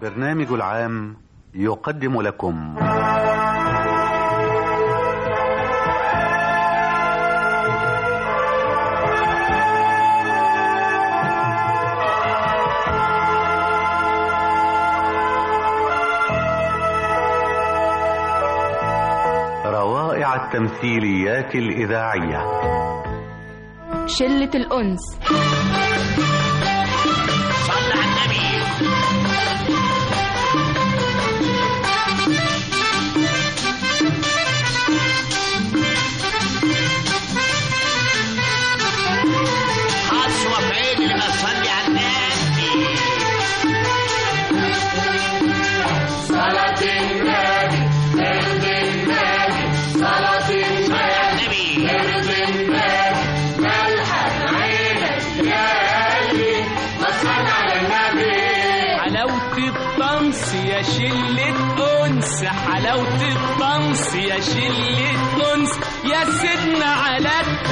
البرنامج العام يقدم لكم روائع التمثيليات الإذاعية شلة الأنس صل على النبي حصوة في عيني لما تصلي على النبي صلاة النبي ارض النبي صلاة النبي النبي ارض النبي ملحق عينك يا قلبي وصل على النبي حلاوة الطمس يا شلة أنس حلاوة الطمس يا شلة أنس يا سيدنا على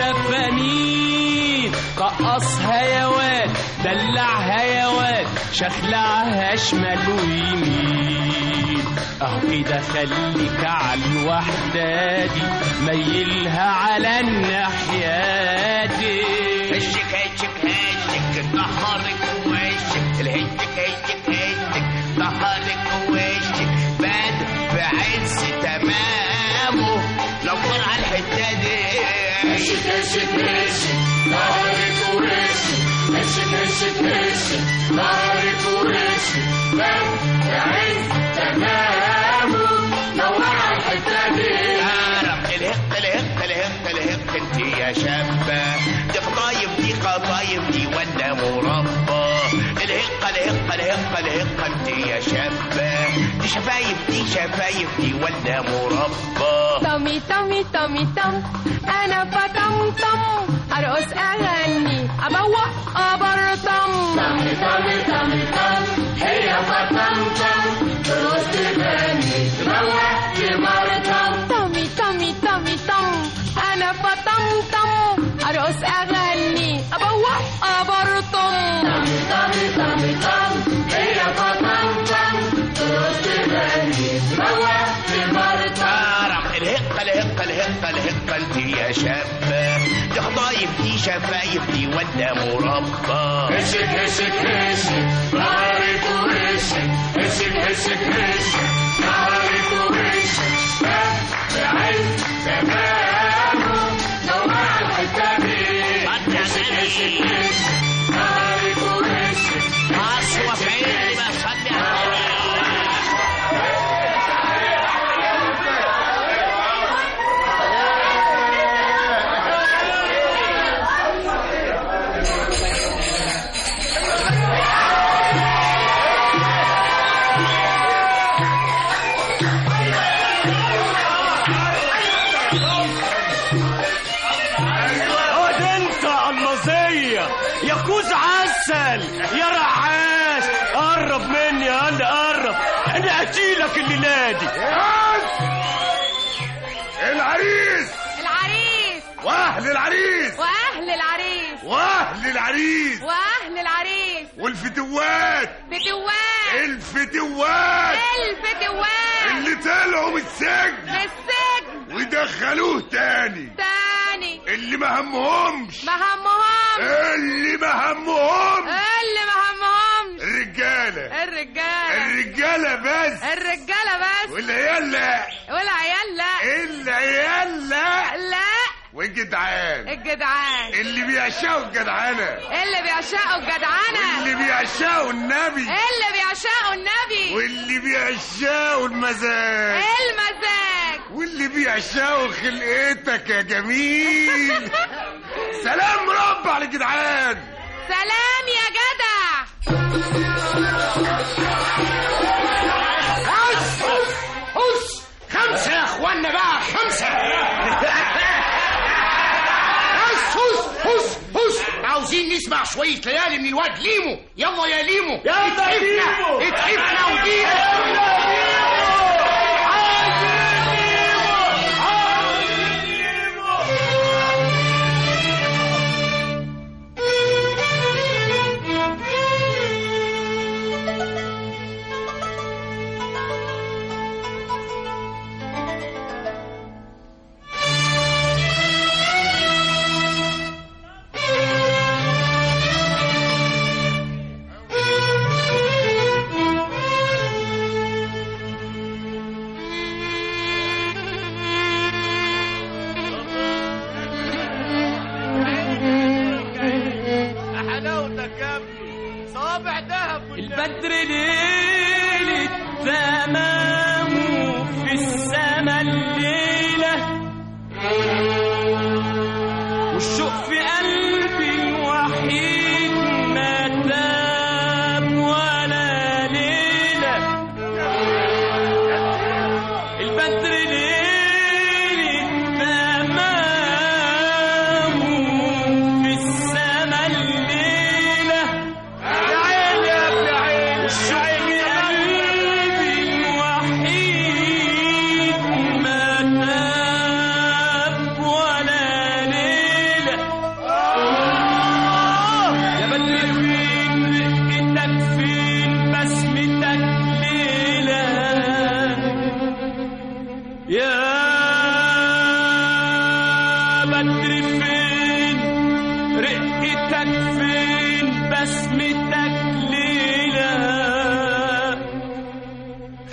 التفانين قصها يا واد دلعها يا واد شخلعها شمال ويمين اهو كده خليك على الوحدة دي ميلها على الناحية دي هشك هشك هشك ظهرك ووشك الهشك هشك هشك ظهرك ووشك بان بعز تمامه لو كان على الحته دي هشك هشك هشك ظهرك ووشك هشك هشك هشك ظهرك ووشك بان بعز تمامه نور على الحتة دي تعرف الهق الهق الهق الهق انت يا شابة دي قطايف دي قطايف دي ولا مربى الهق الهق الهق الهق انت يا شابة دي شفايف دي شفايف دي ولا مربى طمي طمي طمي طم أنا بطمطم أرقص أغني أبوق أبرطم طمي طمي طمي طم هي فطمطم ترقص تغني تروح تمرطم طمي طمي طمي طم أنا بطمطم أرقص أغني أبوق أبرطم طمي طمي طمي طم هي فطمطم ترقص تغني تروح تمرطم تعرف الهق الهق الهق الهق انت يا شابة دي قطايف دي شفايف دي ولا مربى هشك هشك هشك ظهرك ووشك هشك هشك هشك ظهرك ووشك بعز تمامه دور على الحتة دي هشك هشك هشك ظهرك ووشك عصوة في عيني ما صلي على النبي خد انت المزية يا كوز عسل يا رعاش قرب مني يا قال قرب انا اجيلك الليله دي العريس العريس واهل العريس وأهل العريس واهل العريس وأهل العريس والفتوات فتوات الفتوات الفتوات اللي طلعوا من السجن بالسجن ودخلوه تاني تاني اللي ما همهمش ما همهم اللي ما همهم اللي ما همهمش الرجاله الرجالة الرجاله بس الرجالة بس والعيال لا والعيال لا العيال لا لا والجدعان الجدعان اللي بيعشقوا الجدعانه اللي بيعشقوا الجدعنة واللي بيعشقوا النبي اللي بيعشقوا النبي واللي بيعشقوا المزاج المزاج واللي بيعشقوا خلقتك يا جميل سلام مربع للجدعان سلام يا جدع هس خمسة يا اخوانا بقى خمسة هس هس هس هس عاوزين نسمع شوية ليالي من الواد ليمو يلا يا ليمو يلا يا ليمو. اتحفنا ودينا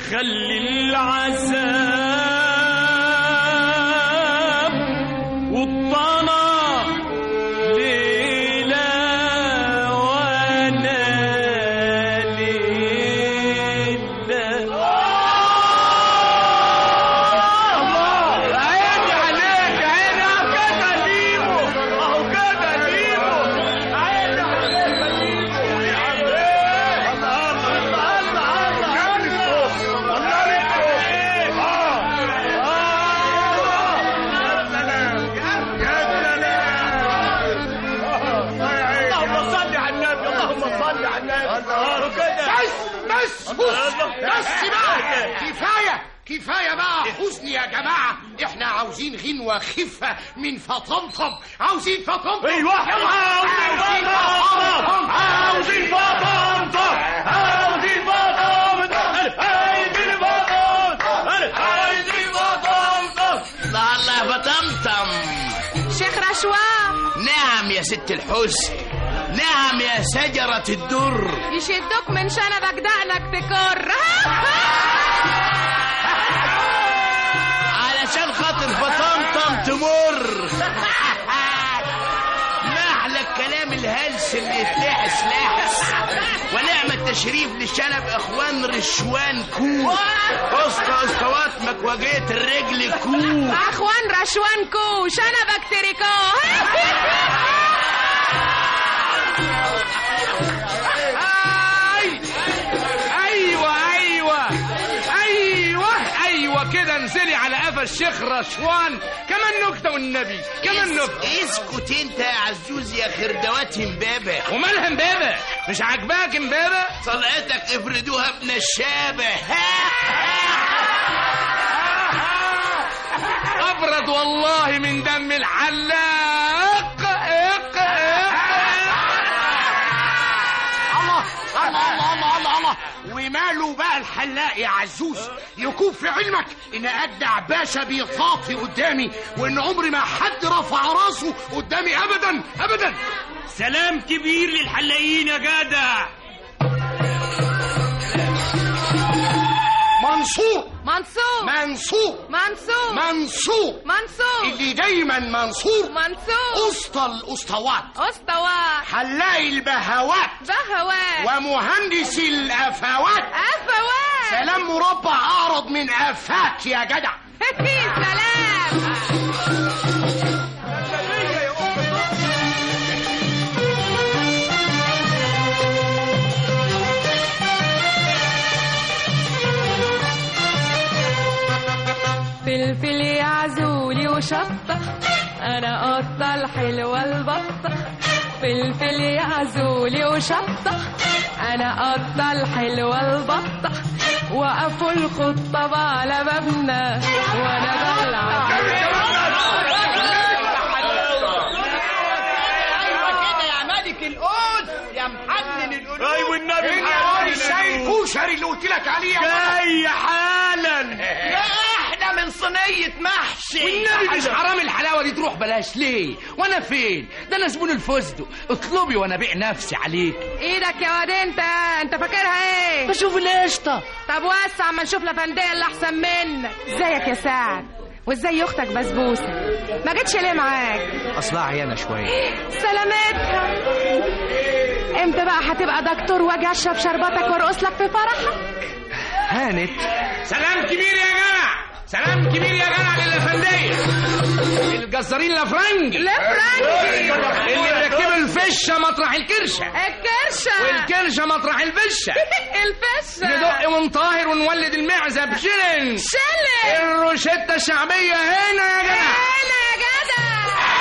خلي العذاب والطمع ليلة وانا ليلة الله عيني عليك عيني اهو كده ليمو اهو كده ليمو عيني عليك ليمو يا عم الله الله الله الله اللهم صل على النبي اللهم صل على النبي اهو كده بس بس بس بقى كفايه كفايه بقى حزن يا جماعه احنا عاوزين غنوه خفه من فطمطم عاوزين فطمطم ايوه عاوزين فطمطم عاوزين فطمطم عاوزين فطمطم عايزين فطمطم عايزين فطمطم الله الله بطمطم شيخ رشوان نعم يا ست الحسن نعم يا شجرة الدر يشدوك من شنبك دقنك تكر علشان خاطر فطمطم تمر نحلى الكلام الهلس اللي يتلحس لحس ونعم التشريف لشنب اخوان رشوان كو اسطى اسطوات مكوجية الرجل كو اخوان رشوان كو شنبك تريكو اي ايوه ايوه ايوه ايوه كده انزلي على قفا الشيخ رشوان كمان نكته والنبي كمان نكته اسكت انت يا عزوز يا خردوات امبابة ومالها امبابه مش عاجباك امبابه طلعتك افردوها ابن الشابه ابرد والله من دم الحلاق اق اق الله الله الله الله الله الله وماله بقى الحلاق يا عزوز يكون في علمك ان اجدع باشا بيطاطي قدامي وان عمري ما حد رفع راسه قدامي ابدا ابدا سلام كبير للحلاقين يا جدع منصور منصور منصور منصور منصور منصور اللي دايما منصور منصور اسطى الاسطوات اسطوات حلاق البهوات بهوات ومهندس الافوات افوات سلام مربع اعرض من افات يا جدع سلام فلفل يا عزولي وشطة أنا قطة الحلوة البطة فلفل يا عزولي وشطة أنا قطة الحلوة البطة وقفوا الخطة على بابنا وأنا بلعب ايوه النبي ايه الشاي الكوشري اللي قلت لك عليه يا جدع؟ جاي حالا احنا من صينية محشي والنبي مش حرام الحلاوه دي تروح بلاش ليه وانا فين ده انا زبون الفستق اطلبي وانا بيع نفسي عليك ايدك يا واد انت انت فاكرها ايه بشوف القشطه طب وسع ما نشوف الافنديه اللي احسن منك ازيك يا سعد وازاي اختك بسبوسه ما جتش ليه معاك اصلها عيانه شويه سلامتها امتى بقى هتبقى دكتور واجي اشرب شربتك وارقص لك في فرحك هانت سلام كبير يا جماعه سلام كبير يا جماعه للافنديه الجزارين الافرنج الفرنجي اللي ركبوا الفشه مطرح الكرشه الكرشه والكرشه مطرح الفشه الفشه ندق ونطاهر ونولد المعزه بشلن شلل الروشته الشعبيه هنا يا جدع هنا يا جدع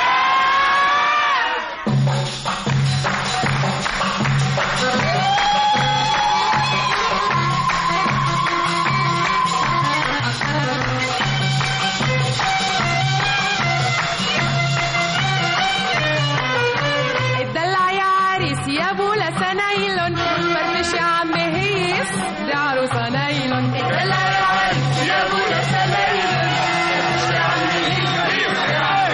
الدلع يا عريس يا بولا سنايلون فرفش يا عم هيس دي عروسه نايلون الدلع يا عريس يا بولا سنايلون فرفش يا عم هيس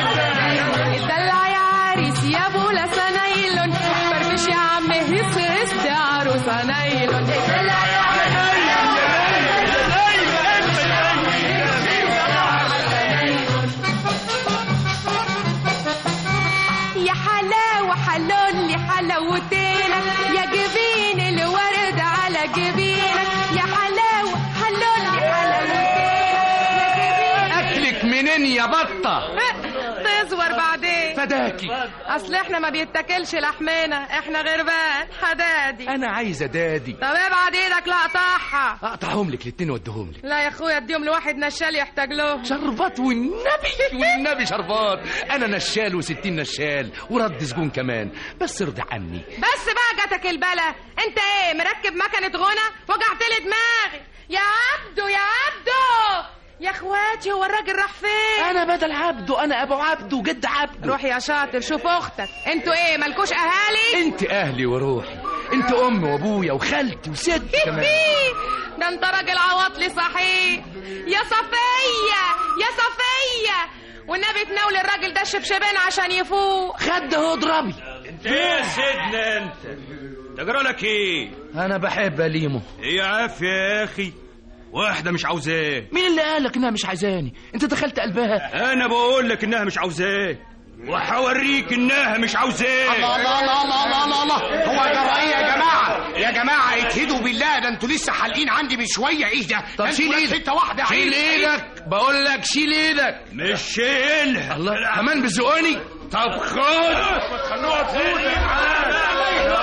الدنيا يا بطه تزور بعدين فداكي اصل احنا ما بيتاكلش لحمنا احنا غربان حدادي انا عايز دادي طب ابعد ايدك لا اقطعها اقطعهم لك الاتنين واديهم لك لا يا اخويا اديهم لواحد نشال يحتاج له شربات والنبي والنبي شربات انا نشال وستين نشال ورد زبون كمان بس ارضي عني بس بقى جاتك البلا انت ايه مركب مكنه غنى وجعت لي دماغي يا عبدو يا عبدو يا اخواتي هو الراجل راح فين انا بدل عبده انا ابو عبده وجد عبده روح يا شاطر شوف اختك انتوا ايه مالكوش اهالي انت اهلي وروحي انت امي وابويا وخالتي وستي كمان ده انت راجل عواطلي صحيح يا صفية يا صفية والنبي تناول الراجل ده الشبشبين عشان يفوق خد اهو اضربي ايه يا سيدنا انت تجرى لك ايه انا بحب اليمو ايه عافية يا اخي واحدة مش عاوزاه مين اللي قالك انها مش عايزاني انت دخلت قلبها انا بقول لك انها مش عاوزاه وهوريك انها مش عاوزاه الله الله الله الله الله الله هو جرى ايه يا جماعه يا جماعه اتهدوا بالله ده انتوا لسه حالقين عندي بشويه ايه ده طب ده شيل انتوا ايدك حته واحده شيل عيب. ايدك بقول لك شيل ايدك مش شايلها الله كمان بتزقني طب خد خلوها تفوت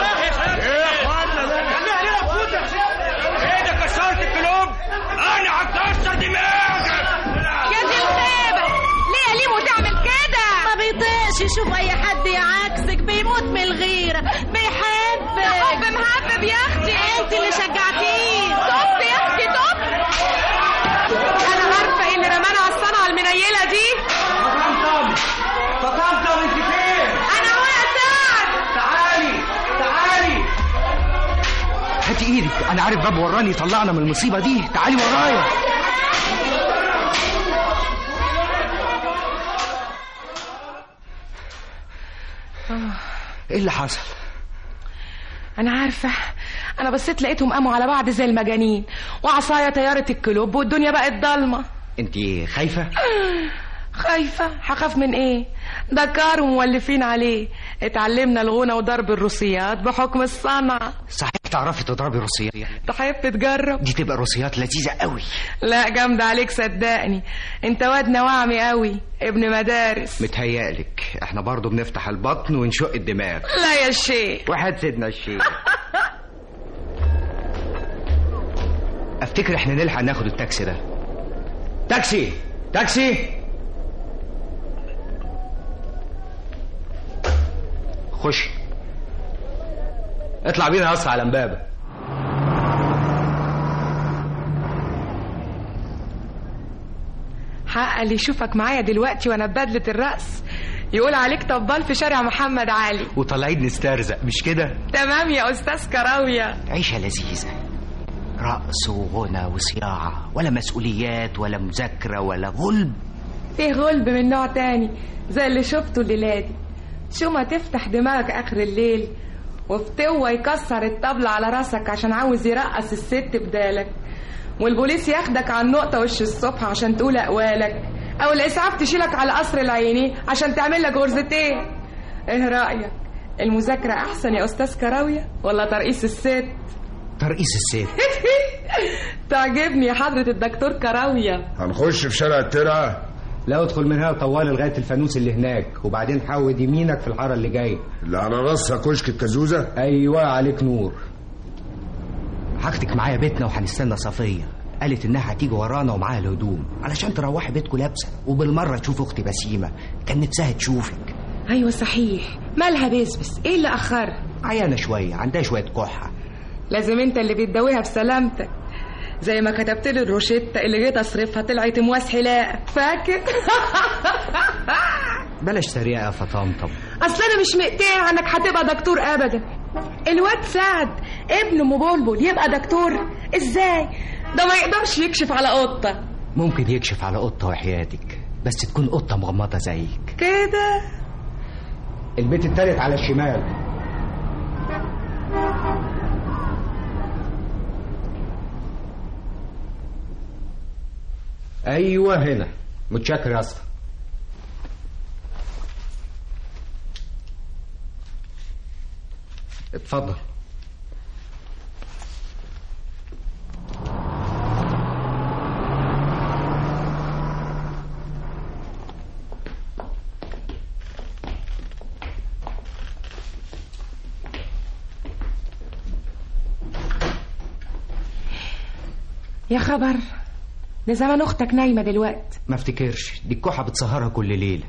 ايه ده كسرت الكلوب انا هكسر دماغك يا دي الخيبة ليه يا ليمو تعمل كده ما بيطيقش يشوف اي حد يعاكسك بيموت من الغيرة بيحبك حب مهبب يا اختي انت اللي شجعتيه طب يا اختي طب انا عارفة اللي رمانا على الصنعة المنيلة دي فطمطم انت فين انا هو يا سعد تعالي تعالي هاتي ايدك انا عارف باب وراني طلعنا من المصيبه دي تعالي ورايا ايه اللي حصل انا عارفة انا بصيت لقيتهم قاموا على بعض زي المجانين وعصايا طيارة الكلوب والدنيا بقت ضلمة انت خايفه خايفة هخاف من ايه ده كار ومولفين عليه اتعلمنا الغنى وضرب الروسيات بحكم الصنعة صحيح تعرفي تضربي روسيات تحب تجرب دي تبقى روسيات لذيذه قوي لا جامدة عليك صدقني انت واد نواعمي قوي ابن مدارس متهيألك احنا برضو بنفتح البطن ونشق الدماغ لا يا شيخ واحد سيدنا الشيخ افتكر احنا نلحق ناخد التاكسي ده تاكسي تاكسي خش اطلع بينا يا اسطى على امبابه حق اللي يشوفك معايا دلوقتي وانا ببدلة الرأس يقول عليك طبال في شارع محمد علي وطالعين نسترزق مش كده تمام يا استاذ كراوية عيشة لذيذة رقص وغنى وصياعة ولا مسؤوليات ولا مذاكرة ولا غلب فيه غلب من نوع تاني زي اللي شفته الليلة دي شو ما تفتح دماغك اخر الليل وفتوة يكسر الطبلة على راسك عشان عاوز يرقص الست بدالك والبوليس ياخدك على النقطة وش الصبح عشان تقول أقوالك أو الإسعاف تشيلك على قصر العيني عشان تعمل لك غرزتين إيه رأيك؟ المذاكرة أحسن يا أستاذ كراوية ولا ترقيص الست؟ ترقيص الست تعجبني يا حضرة الدكتور كراوية هنخش في شارع الترعه لا ادخل من هنا طوال لغاية الفانوس اللي هناك وبعدين حود يمينك في الحارة اللي جاية اللي على راسها كشك الكازوزه ايوه عليك نور هاخدك معايا بيتنا وهنستنى صفية قالت انها هتيجي ورانا ومعاها الهدوم علشان تروحي بيتكم لابسه وبالمره تشوف اختي بسيمه كان نفسها تشوفك أيوة صحيح مالها بسبس إيه اللي أخرها؟ عيانه شويه عندها شويه كحه لازم أنت اللي بتداويها بسلامتك زي ما كتبت لي الروشتة اللي جيت أصرفها طلعت مواس حلاقة فاكر؟ بلاش تريقه يا فطمطم اصل انا مش مقتنع انك هتبقى دكتور ابدا الواد سعد ابن ام بلبل يبقى دكتور ازاي ده ما يقدرش يكشف على قطه ممكن يكشف على قطه وحياتك بس تكون قطه مغمضه زيك كده البيت التالت على الشمال ايوه هنا متشكر يا اسطى اتفضل يا خبر ده زمان اختك نايمه دلوقتي ما افتكرش دي الكحة بتسهرها كل ليلة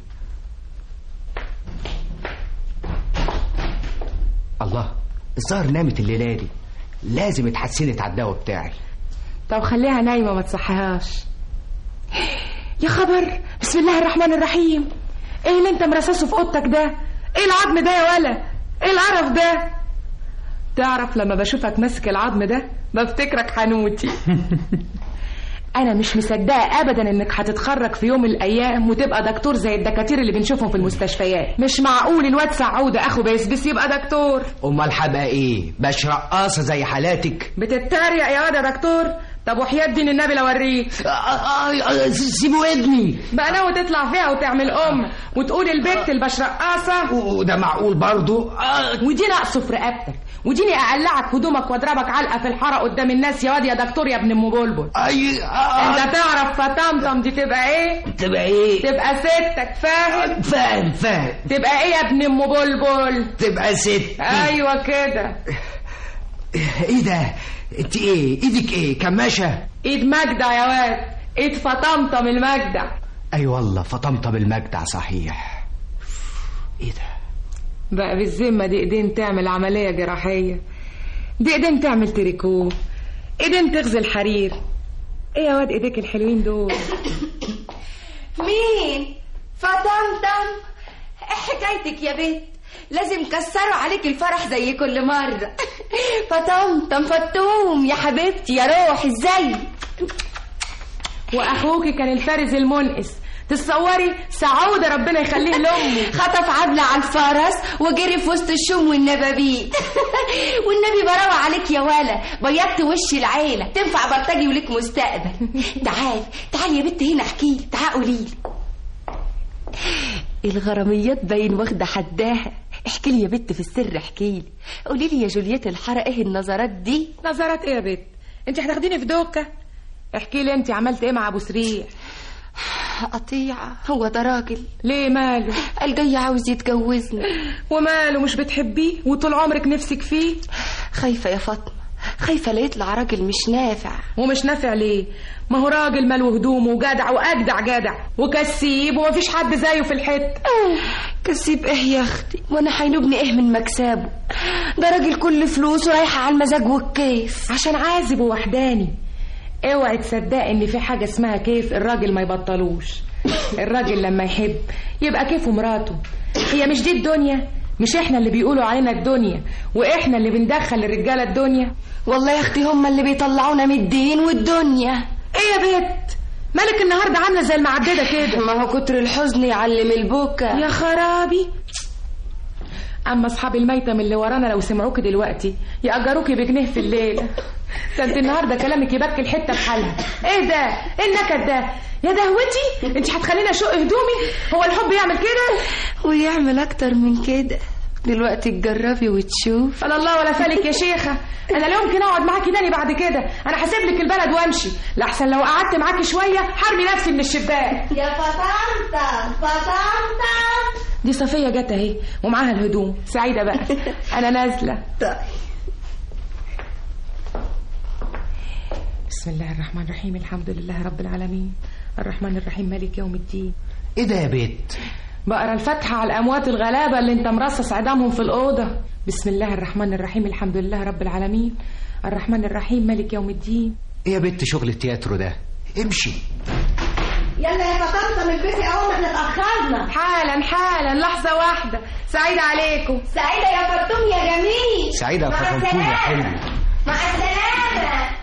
الله الظاهر نامت الليلة دي لازم اتحسنت على الدواء بتاعي طب خليها نايمه ما تصحيهاش يا خبر بسم الله الرحمن الرحيم ايه اللي انت مرصصه في اوضتك ده ايه العظم ده يا ولا ايه القرف ده تعرف لما بشوفك ماسك العظم ده بفتكرك حنوتي انا مش مصدقه ابدا انك هتتخرج في يوم من الايام وتبقى دكتور زي الدكاتره اللي بنشوفهم في المستشفيات مش معقول الواد سعوده اخو بيسبس يبقى دكتور امال هبقى ايه باش رقاصة زي حالاتك بتتريق يا واد يا دكتور طب وحياة دين النبي لو اوريك سيبوا ابني بقى ناوي تطلع فيها وتعمل ام وتقول البت الباش رقاصه وده معقول برضو ودي نقصه في رقبتك وديني اقلعك هدومك واضربك علقه في الحاره قدام الناس يا واد يا دكتور يا ابن ام بلبل اي انت تعرف فطمطم دي تبقى ايه تبقى ايه تبقى ستك فاهم فاهم فاهم تبقى ايه يا ابن ام بلبل تبقى ست ايوه كده ايه ده انت ايه ايدك ايه كماشة ايد مجدع يا واد ايد فطمطم المجدع اي والله فطمطم المجدع صحيح ايه ده بقى بالذمه دي ايدين تعمل عمليه جراحيه دي ايدين تعمل تريكو ايدين تغزل حرير ايه يا واد ايديك الحلوين دول مين فطمطم حكايتك يا بنت لازم كسروا عليك الفرح زي كل مرة فطمطم فتوم يا حبيبتي يا روح ازاي واخوكي كان الفارس المنقس تصوري سعودة ربنا يخليه لأمه خطف عبلة على الفرس وجري في وسط الشوم والنبابيت والنبي براوة عليك يا ولا بيضت وش العيلة تنفع بلطجي وليك مستقبل تعال تعال يا بنت هنا احكي لي تعال قولي لي الغراميات باين واخده حداها احكي لي يا بنت في السر احكي لي قولي لي يا جوليات الحاره ايه النظرات دي نظرات ايه يا بت انت هتاخديني في دوكه احكي لي انت عملت ايه مع ابو سريع قطيعة هو ده راجل ليه ماله قال جاي عاوز يتجوزني وماله مش بتحبيه وطول عمرك نفسك فيه خايفة يا فاطمة خايفة لا يطلع راجل مش نافع ومش نافع ليه ما هو راجل ماله هدومه وجدع واجدع جدع وكسيب ومفيش حد زيه في الحته كسيب ايه يا اختي وانا هينوبني ايه من مكسبه ده راجل كل فلوسه رايحة على المزاج والكيف عشان عازب ووحداني اوعي تصدق ان في حاجه اسمها كيف الراجل ما يبطلوش الراجل لما يحب يبقى كيفه مراته هي مش دي الدنيا مش احنا اللي بيقولوا علينا الدنيا واحنا اللي بندخل الرجاله الدنيا والله يا اختي هم اللي بيطلعونا من الدين والدنيا ايه يا بت مالك النهارده عامله زي المعدده كده ما هو كتر الحزن يعلم البكا يا خرابي اما اصحاب الميتم اللي ورانا لو سمعوكي دلوقتي ياجروكي بجنيه في الليله ده انت النهارده كلامك يبكي الحته بحالها ايه ده ايه النكد ده يا دهوتي انت هتخليني اشق هدومي هو الحب يعمل كده ويعمل اكتر من كده دلوقتي تجربي وتشوف على الله ولا فالك يا شيخه انا لا يمكن اقعد معاكي تاني بعد كده انا هسيب لك البلد وامشي لاحسن لو قعدت معاكي شويه حرمي نفسي من الشباك يا فطمطم فطمطم دي صفيه جت اهي ومعاها الهدوم سعيده بقى انا نازله طيب بسم الله الرحمن الرحيم الحمد لله رب العالمين الرحمن الرحيم مالك يوم الدين ايه ده يا بت بقرا الفاتحه على الاموات الغلابه اللي انت مرصص عدامهم في الاوضه بسم الله الرحمن الرحيم الحمد لله رب العالمين الرحمن الرحيم مالك يوم الدين ايه يا بت شغل التياترو ده امشي يلا يا فطمطم البسي اهو احنا اتاخرنا حالا حالا لحظه واحده سعيده عليكم سعيده يا فطوم يا جميل سعيده يا مع فطنطوم يا السلامة. حلو مع السلامه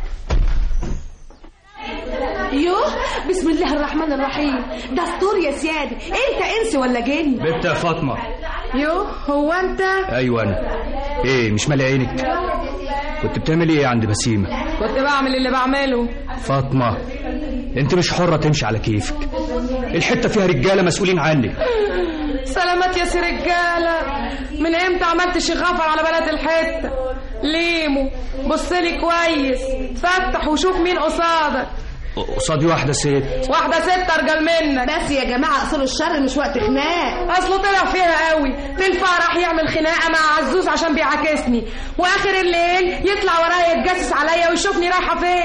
يوه بسم الله الرحمن الرحيم دستور يا سيادة انت انس ولا جن بنت يا فاطمه يو هو انت ايوه انا ايه مش مالي عينك كنت بتعمل ايه عند بسيمه كنت بعمل اللي بعمله فاطمه انت مش حره تمشي على كيفك الحته فيها رجاله مسؤولين عنك سلامات يا سي رجاله من امتى عملت شغافر على بلد الحته ليمو بصلي كويس فتح وشوف مين قصادك قصادي واحده ست واحده ست ارجل منك بس يا جماعة اصل الشر مش وقت خناق اصله طلع فيها قوي في الفرح يعمل خناقه مع عزوز عشان بيعاكسني واخر الليل يطلع ورايا يتجسس عليا ويشوفني رايحه فين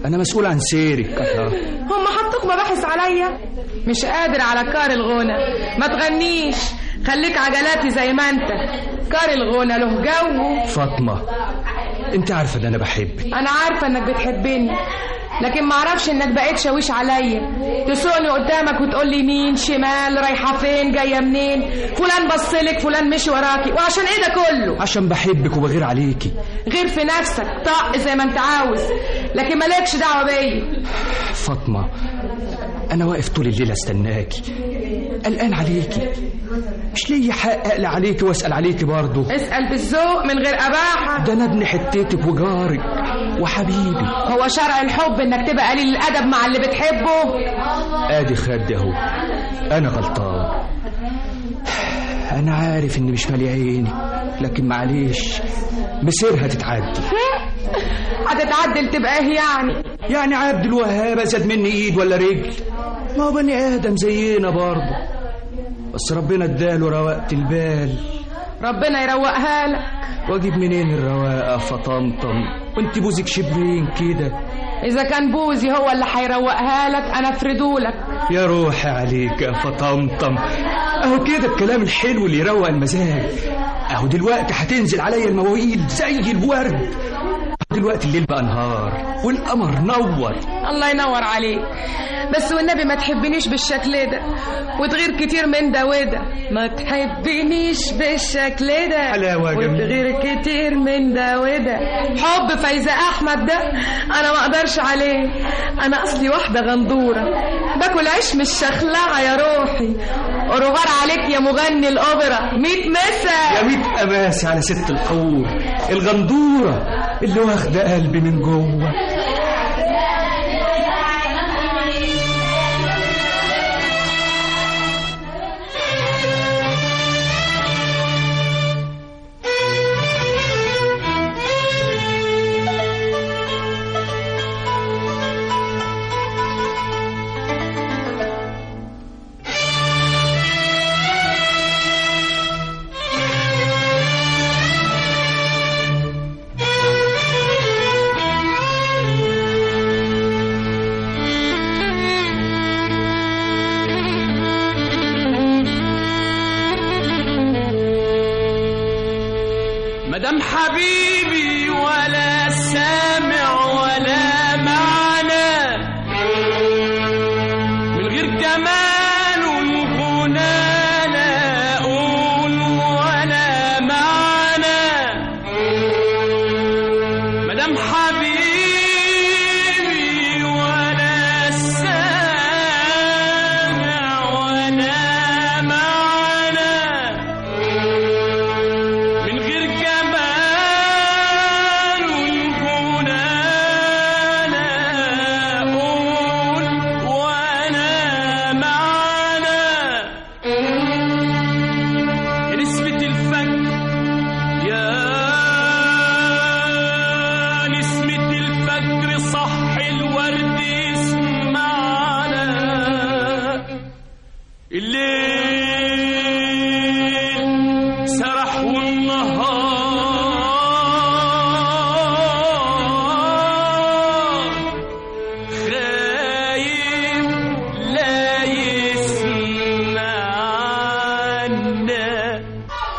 انا مسؤول عن سيرك هم حطوك مباحث عليا مش قادر على كار الغنى ما تغنيش خليك عجلاتي زي ما انت كار الغنى له جو فاطمه انت عارفه ان انا بحبك انا عارفه انك بتحبني لكن ما اعرفش انك بقيت شاويش عليا تسوقني قدامك وتقول لي يمين شمال رايحه فين جايه منين فلان بصلك فلان مشي وراكي وعشان ايه ده كله عشان بحبك وبغير عليكي غير في نفسك طق زي ما انت عاوز لكن مالكش دعوه بيا فاطمه انا واقف طول الليل استناكي قلقان عليكي مش ليا حق اقلق عليكي واسال عليكي برضه اسال بالذوق من غير اباحه ده انا ابن حتتك وجارك وحبيبي هو شرع الحب انك تبقى قليل الادب مع اللي بتحبه ادي خد اهو انا غلطان انا عارف اني مش مالي عيني لكن معلش مسيرها تتعدي هتتعدل تبقى ايه يعني يعني عبد الوهاب زاد مني ايد ولا رجل ما هو بني ادم زينا برضه بس ربنا اداله رواقة البال ربنا يروقها لك واجيب منين الرواقه فطمطم وانت بوزك شبرين كده اذا كان بوزي هو اللي هيروقها لك انا افردولك يا روحي عليك يا فطمطم اهو كده الكلام الحلو اللي يروق المزاج اهو دلوقتي هتنزل عليا المواويل زي الورد دلوقتي الليل بقى نهار والقمر نور الله ينور عليك بس والنبي ما تحبنيش بالشكل ده وتغير كتير من ده وده ما تحبنيش بالشكل ده حلاوة جميلة. وتغير كتير من ده وده حب فايزة احمد ده انا ما اقدرش عليه انا اصلي واحدة غندورة باكل عيش مش شخلعة يا روحي اروغار عليك يا مغني الاوبرا ميت مسا يا ميت أماسي على ست الحور الغندورة اللي واخدة قلبي من جوه مدام حبيبي ولا سامع ولا معنى من غير جمال الغنى لا أقول ولا معنى مدام حبيبي ولا سامع ولا معنى من غير جمال الغنى لا أقول ولا معنى يا نسمة الفجر يا نسمة الفجر صح الورد اسمعنا الليل سرح والنهار خايف لا يسمعنا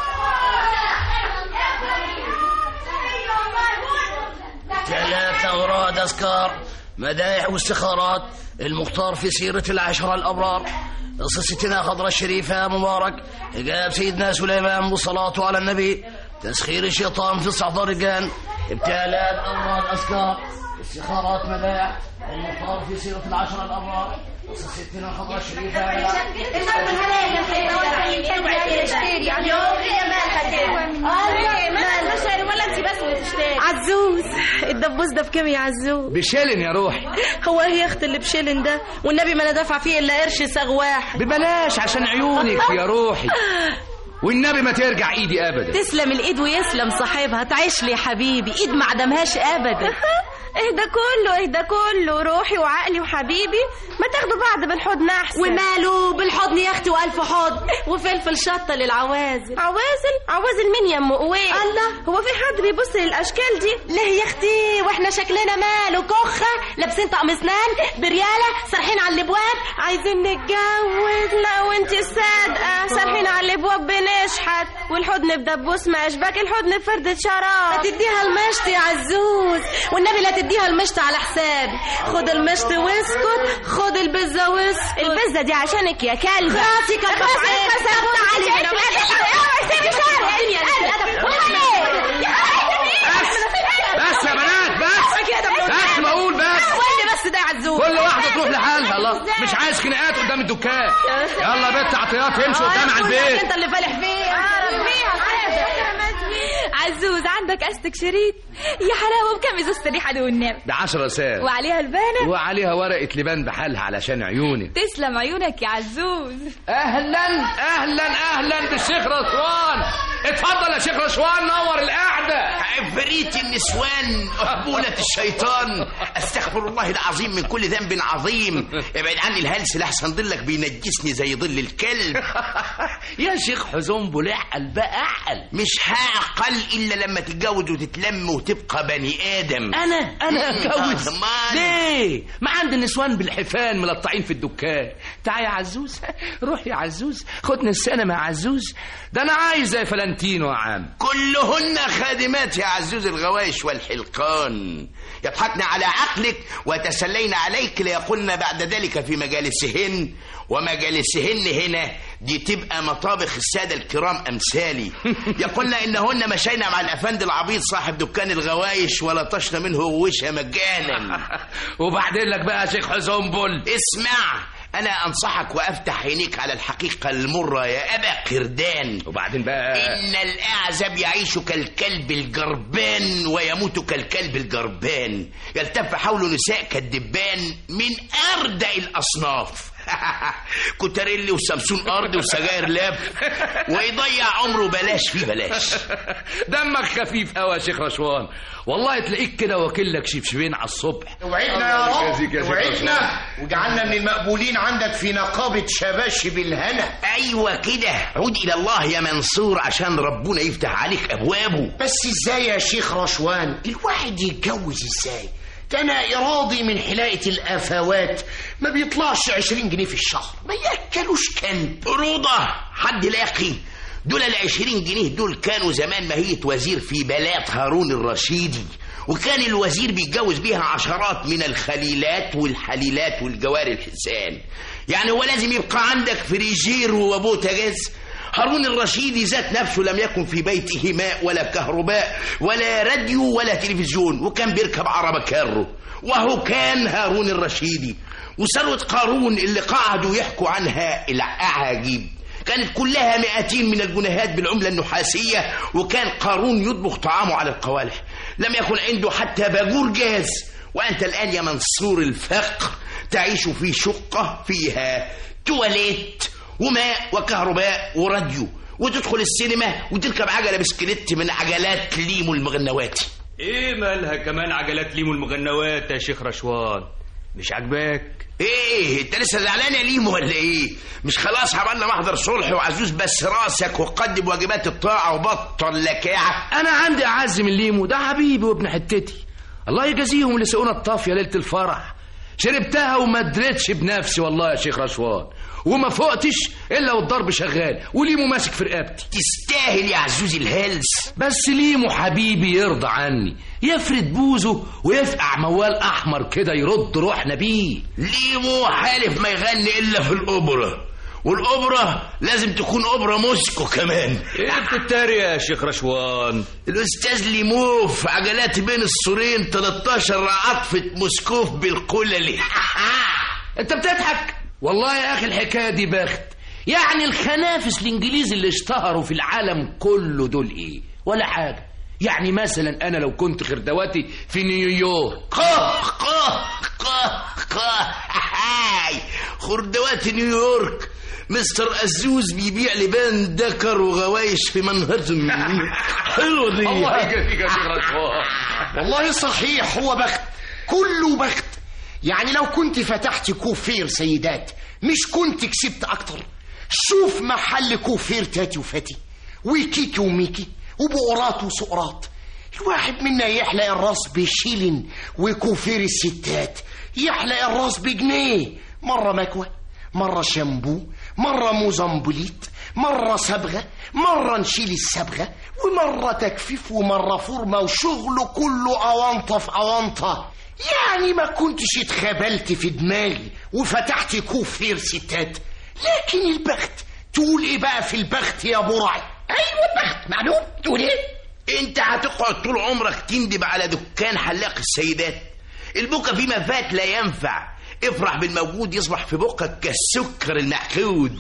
ثلاثة أوراد أذكار مدائح واستخارات المختار في سيرة العشرة الأبرار قصة ستنا خضرة الشريفة مبارك إجاب سيدنا سليمان بالصلاة على النبي تسخير الشيطان في استحضار الجان ابتالات أوراد أذكار استخارات مدائح المختار في سيرة العشرة الأبرار قصة ستنا خضرة الشريفة عزوز الدبوس ده بكام يا عزوز بشيلن يا روحي هو ايه يا اخت اللي بشيلن ده والنبي ما انا دافع فيه الا قرش ساغ واحد ببلاش عشان عيونك يا روحي والنبي ما ترجع ايدي ابدا تسلم الايد ويسلم صاحبها تعيش لي يا حبيبي ايد ما عدمهاش ابدا اهدى كله اهدى كله روحي وعقلي وحبيبي ما تاخدوا بعض بالحضن احسن وماله بالحضن يا اختي والف حضن وفلفل شطه للعوازل عوازل عوازل مين يا ام قويه الله هو في حد بيبص للاشكال دي ليه يا اختي واحنا شكلنا ماله كخه لابسين طقم اسنان برياله سارحين على الابواب عايزين نتجوز لا وانت صادقه سارحين على الابواب بنشحت والحضن بدبوس ما اشباك الحضن بفردة ما شراب تديها المشط يا عزوز والنبي لا تديها المشط على حسابي خد المشط واسكت خد البزه واسكت البزه دي عشانك يا كلبه راسي كبه في عينك بس يا بنات بس بس بقول بس واللي بس ده يا عزوز كل واحده تروح لحالها الله مش عايز خناقات قدام الدكان يلا يا بنت عطيات امشي قدام على البيت انت اللي فالح فيه عزوز عندك استك شريط يا حلاوه بكم ازازه الريحه دي والنبي ده 10 ساعة وعليها البانه وعليها ورقة لبان بحالها علشان عيوني تسلم عيونك يا عزوز اهلا اهلا اهلا بالشيخ رشوان اتفضل يا شيخ رشوان نور القعده عفريت النسوان أهبولة الشيطان أستغفر الله العظيم من كل ذنب عظيم ابعد عني الهلس لحسن ضلك بينجسني زي ظل الكلب يا شيخ حزون بلعقل بقى اعقل مش هعقل إلا لما تتجوز وتتلم وتبقى بني آدم انا انا اتجوز أمان. ليه ما عند النسوان بالحفان ملطعين في الدكان تعال يا عزوز روح يا عزوز خدنا السينما يا عزوز ده انا عايز زي فلانتينو يا عم كلهن خادمات يا عزوز الغوايش والحلقان يضحكن على عقلك ويتسلين عليك ليقولن بعد ذلك في مجالسهن ومجالسهن هنا دي تبقى مطابخ السادة الكرام أمثالي يقولن إنهن مشينا مع الأفندي العبيط صاحب دكان الغوايش ولطشنا منه وشها مجانا وبعدين لك بقى يا شيخ حزون بل اسمع أنا أنصحك وأفتح عينيك على الحقيقة المرة يا أبا قردان وبعدين بقى إن الأعزب يعيش كالكلب الجربان ويموت كالكلب الجربان يلتف حول نساء كالدبان من أردأ الأصناف كوتاريلي وسامسون أرض وسجاير لاب ويضيع عمره بلاش فيه بلاش دمك خفيف قوي يا شيخ رشوان والله تلاقيك كده واكل لك شبشبين على الصبح وعدنا يا رب يجازيك يا شيخ وعدنا وجعلنا من المقبولين عندك في نقابة شباشب الهنا أيوة كده عود إلى الله يا منصور عشان ربنا يفتح عليك أبوابه بس ازاي يا شيخ رشوان الواحد يتجوز ازاي ده انا ارادي من حلاقة الافوات ما بيطلعش عشرين جنيه في الشهر ما ياكلوش كلب رضا حد لاقي دول العشرين جنيه دول كانوا زمان ماهية وزير في بلاد هارون الرشيدي وكان الوزير بيتجوز بيها عشرات من الخليلات والحليلات والجواري الحسان يعني هو لازم يبقى عندك فريجير وبوتاجاز هارون الرشيدي ذات نفسه لم يكن في بيته ماء ولا كهرباء ولا راديو ولا تلفزيون وكان بيركب عربة كارو وهو كان هارون الرشيدي وثروة قارون اللي قعدوا يحكوا عنها الأعاجيب كانت كلها مئتين من الجنيهات بالعملة النحاسية وكان قارون يطبخ طعامه على القوالح لم يكن عنده حتى باجور جاز وأنت الآن يا منصور الفقر تعيش في شقة فيها تواليت وماء وكهرباء وراديو وتدخل السينما وتركب عجلة بسكليت من عجلات ليمو المغنواتي ايه مالها كمان عجلات ليمو المغنوات يا شيخ رشوان مش عاجباك ايه انت لسه زعلان يا ليمو ولا ايه مش خلاص عملنا محضر صلح وعزوز بس راسك وقدم واجبات الطاعه وبطل لكاعه انا عندي اعز من ليمو ده حبيبي وابن حتتي الله يجازيهم اللي سقونا الطافيه ليله الفرح شربتها وما دريتش بنفسي والله يا شيخ رشوان وما فقتش الا والضرب شغال وليمو ماسك في رقبتي تستاهل يا عزوز الهلس بس ليمو حبيبي يرضى عني يفرد بوزه ويفقع موال احمر كده يرد روحنا بيه ليمو حالف ما يغني الا في الاوبرا والاوبرا لازم تكون اوبرا موسكو كمان ايه بتتريق يا شيخ رشوان الاستاذ ليمو في عجلات بين السورين 13 عطفة موسكوف بالقلل انت بتضحك والله يا اخي الحكايه دي بخت يعني الخنافس الانجليز اللي اشتهروا في العالم كله دول ايه ولا حاجه يعني مثلا انا لو كنت خردواتي في نيويورك قه قه قه قه هاي خردوات نيويورك مستر أزوز بيبيع لبان دكر وغوايش في منهاتن حلوة دي الله يجازيك يا شيخ رشوان والله صحيح هو بخت كله بخت يعني لو كنت فتحت كوفير سيدات مش كنت كسبت اكتر شوف محل كوفير تاتي وفاتي وكيكي وميكي وبقرات وسقراط الواحد منا يحلق الراس بشيلن وكوفير الستات يحلق الراس بجنيه مرة مكوى مرة شامبو مرة موزمبوليت مرة صبغة مرة نشيل الصبغة ومرة تكفيف ومرة فورمة وشغله كله أونطة في أونطة يعني ما كنتش اتخبلت في دماغي وفتحت كوفير ستات لكن البخت تقول ايه بقى في البخت يا برعي ايوه البخت معلوم تقول ايه انت هتقعد طول عمرك تندب على دكان حلاق السيدات البكا فيما فات لا ينفع افرح بالموجود يصبح في بقك كالسكر المعقود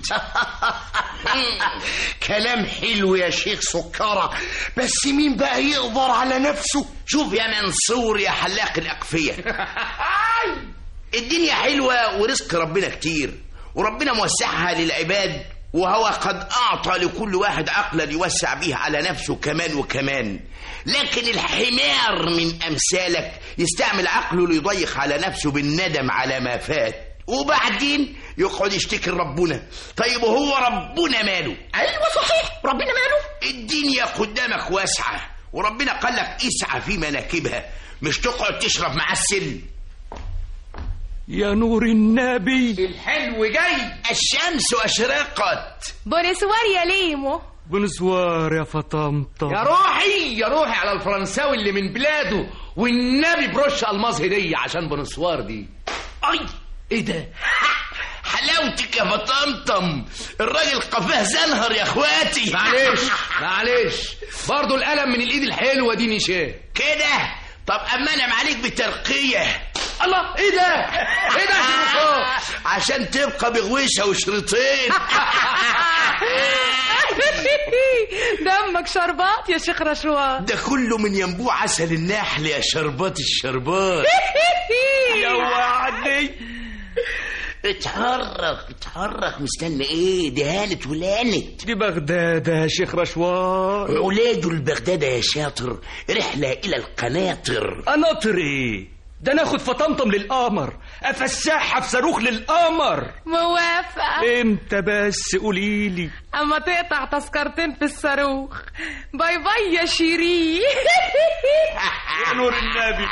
كلام حلو يا شيخ سكرة بس مين بقى يقدر على نفسه شوف يا منصور يا حلاق الأقفية الدنيا حلوة ورزق ربنا كتير وربنا موسعها للعباد وهو قد أعطى لكل واحد عقلا يوسع به على نفسه كمان وكمان لكن الحمار من أمثالك يستعمل عقله ليضيق على نفسه بالندم على ما فات وبعدين يقعد يشتكي لربنا طيب وهو ربنا ماله ايوه صحيح ربنا ماله الدنيا قدامك واسعة وربنا قال لك اسعى في مناكبها مش تقعد تشرب معسل يا نور النبي الحلو جاي الشمس أشرقت بونسوار يا ليمو بونسوار يا فطمطم يا روحي يا روحي على الفرنساوي اللي من بلاده والنبي برش الماظ هدية عشان بونسوار دي اي ايه ده حلاوتك يا فطمطم الراجل قفاه زنهر يا اخواتي معلش معلش برضه القلم من الايد الحلوه دي نشاه كده طب امانم عليك بترقيه الله ايه ده ايه ده يا شريفات؟ عشان تبقى بغويشه وشريطين دمك شربات يا شيخ رشوان ده كله من ينبوع عسل النحل يا شربات الشربات يا وعدي اتحرك اتحرك مستني ايه دي هانت ولانت دي بغداد يا شيخ رشوان ولاده البغدادة يا شاطر رحلة إلى القناطر قناطر ايه ده ناخد فطمطم للقمر افسحها في صاروخ للقمر موافقة امتى بس قوليلي اما تقطع تذكرتين في الصاروخ باي باي يا شيرين يا نور النبي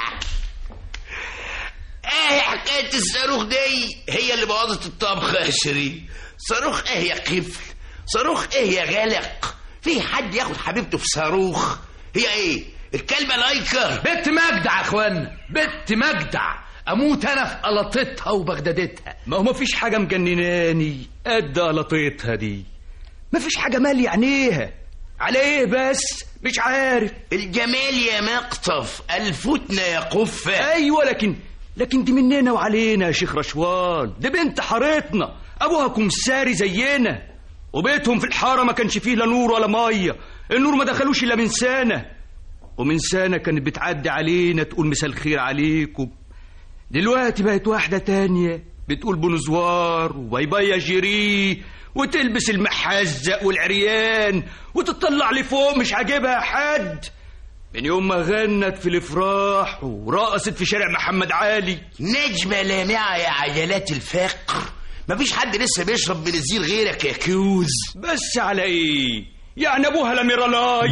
ايه حكاية الصاروخ دي هي اللي بوظت الطبخ يا شيرين صاروخ ايه يا قفل صاروخ ايه يا غلق في حد ياخد حبيبته في صاروخ هي ايه الكلمة لايكة بنت مجدع يا اخوانا بنت مجدع اموت انا في قلطتها وبغدادتها ما هو مفيش حاجة مجنناني قد قلطتها دي مفيش حاجة مالية عينيها على ايه بس مش عارف الجمال يا مقطف الفتنة يا قفة ايوه لكن لكن دي مننا وعلينا يا شيخ رشوان دي بنت حارتنا ابوها كمساري زينا وبيتهم في الحاره ما كانش فيه لا نور ولا ميه النور ما دخلوش الا من سنه ومن سنه كانت بتعدي علينا تقول مساء الخير عليكم دلوقتي بقت واحده تانية بتقول بونزوار وباي باي يا جيري وتلبس المحزق والعريان وتطلع لفوق مش عاجبها حد من يوم ما غنت في الافراح ورقصت في شارع محمد علي نجمة لامعة يا عجلات الفقر مفيش حد لسه بيشرب بنزيل غيرك يا كيوز بس على ايه يعني ابوها لميرالاي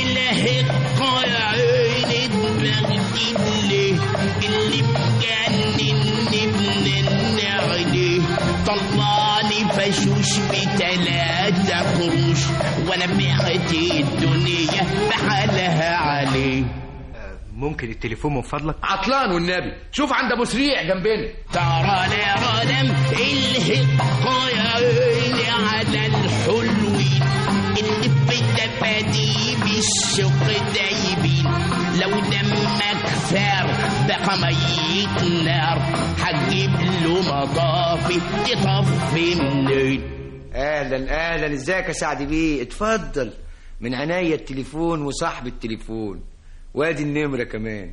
الهقة يا عيني اتبغدد ليه اللي مجنني من عليه طلعني فشوش بتلاتة قروش وانا بعت الدنيا بحالها عليه ممكن التليفون من فضلك عطلان والنبي شوف عند ابو سريع جنبنا ترى العالم الهقة يا عيني على الحلوين اللي في الدباديب السوق دايبين لو دمك فار بقى ميت نار هتجيب له مطافي تطفي منين اهلا اهلا ازيك يا سعد بيه اتفضل من عناية التليفون وصاحب التليفون وادي النمرة كمان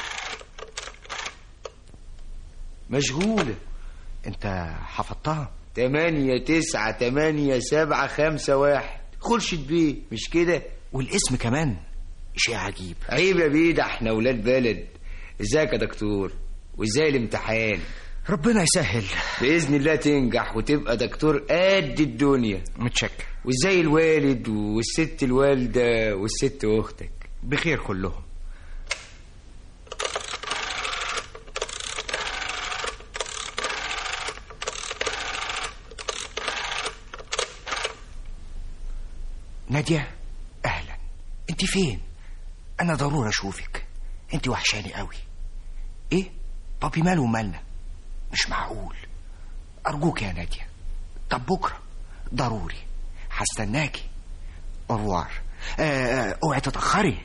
مشغولة انت حفظتها تمانية تسعة تمانية سبعة خمسة واحد خرشد بيه مش كده والاسم كمان شيء عجيب عيب يا بيه ده احنا ولاد بلد ازيك يا دكتور وازاي الامتحان ربنا يسهل بإذن الله تنجح وتبقى دكتور قد الدنيا متشكر وازاي الوالد والست الوالدة والست أختك بخير كلهم نادية أهلا أنت فين؟ أنا ضروري أشوفك أنت وحشاني قوي إيه؟ بابي ماله ومالنا؟ مش معقول أرجوك يا نادية طب بكرة ضروري هستناكي أروار آه، اوعي تتأخري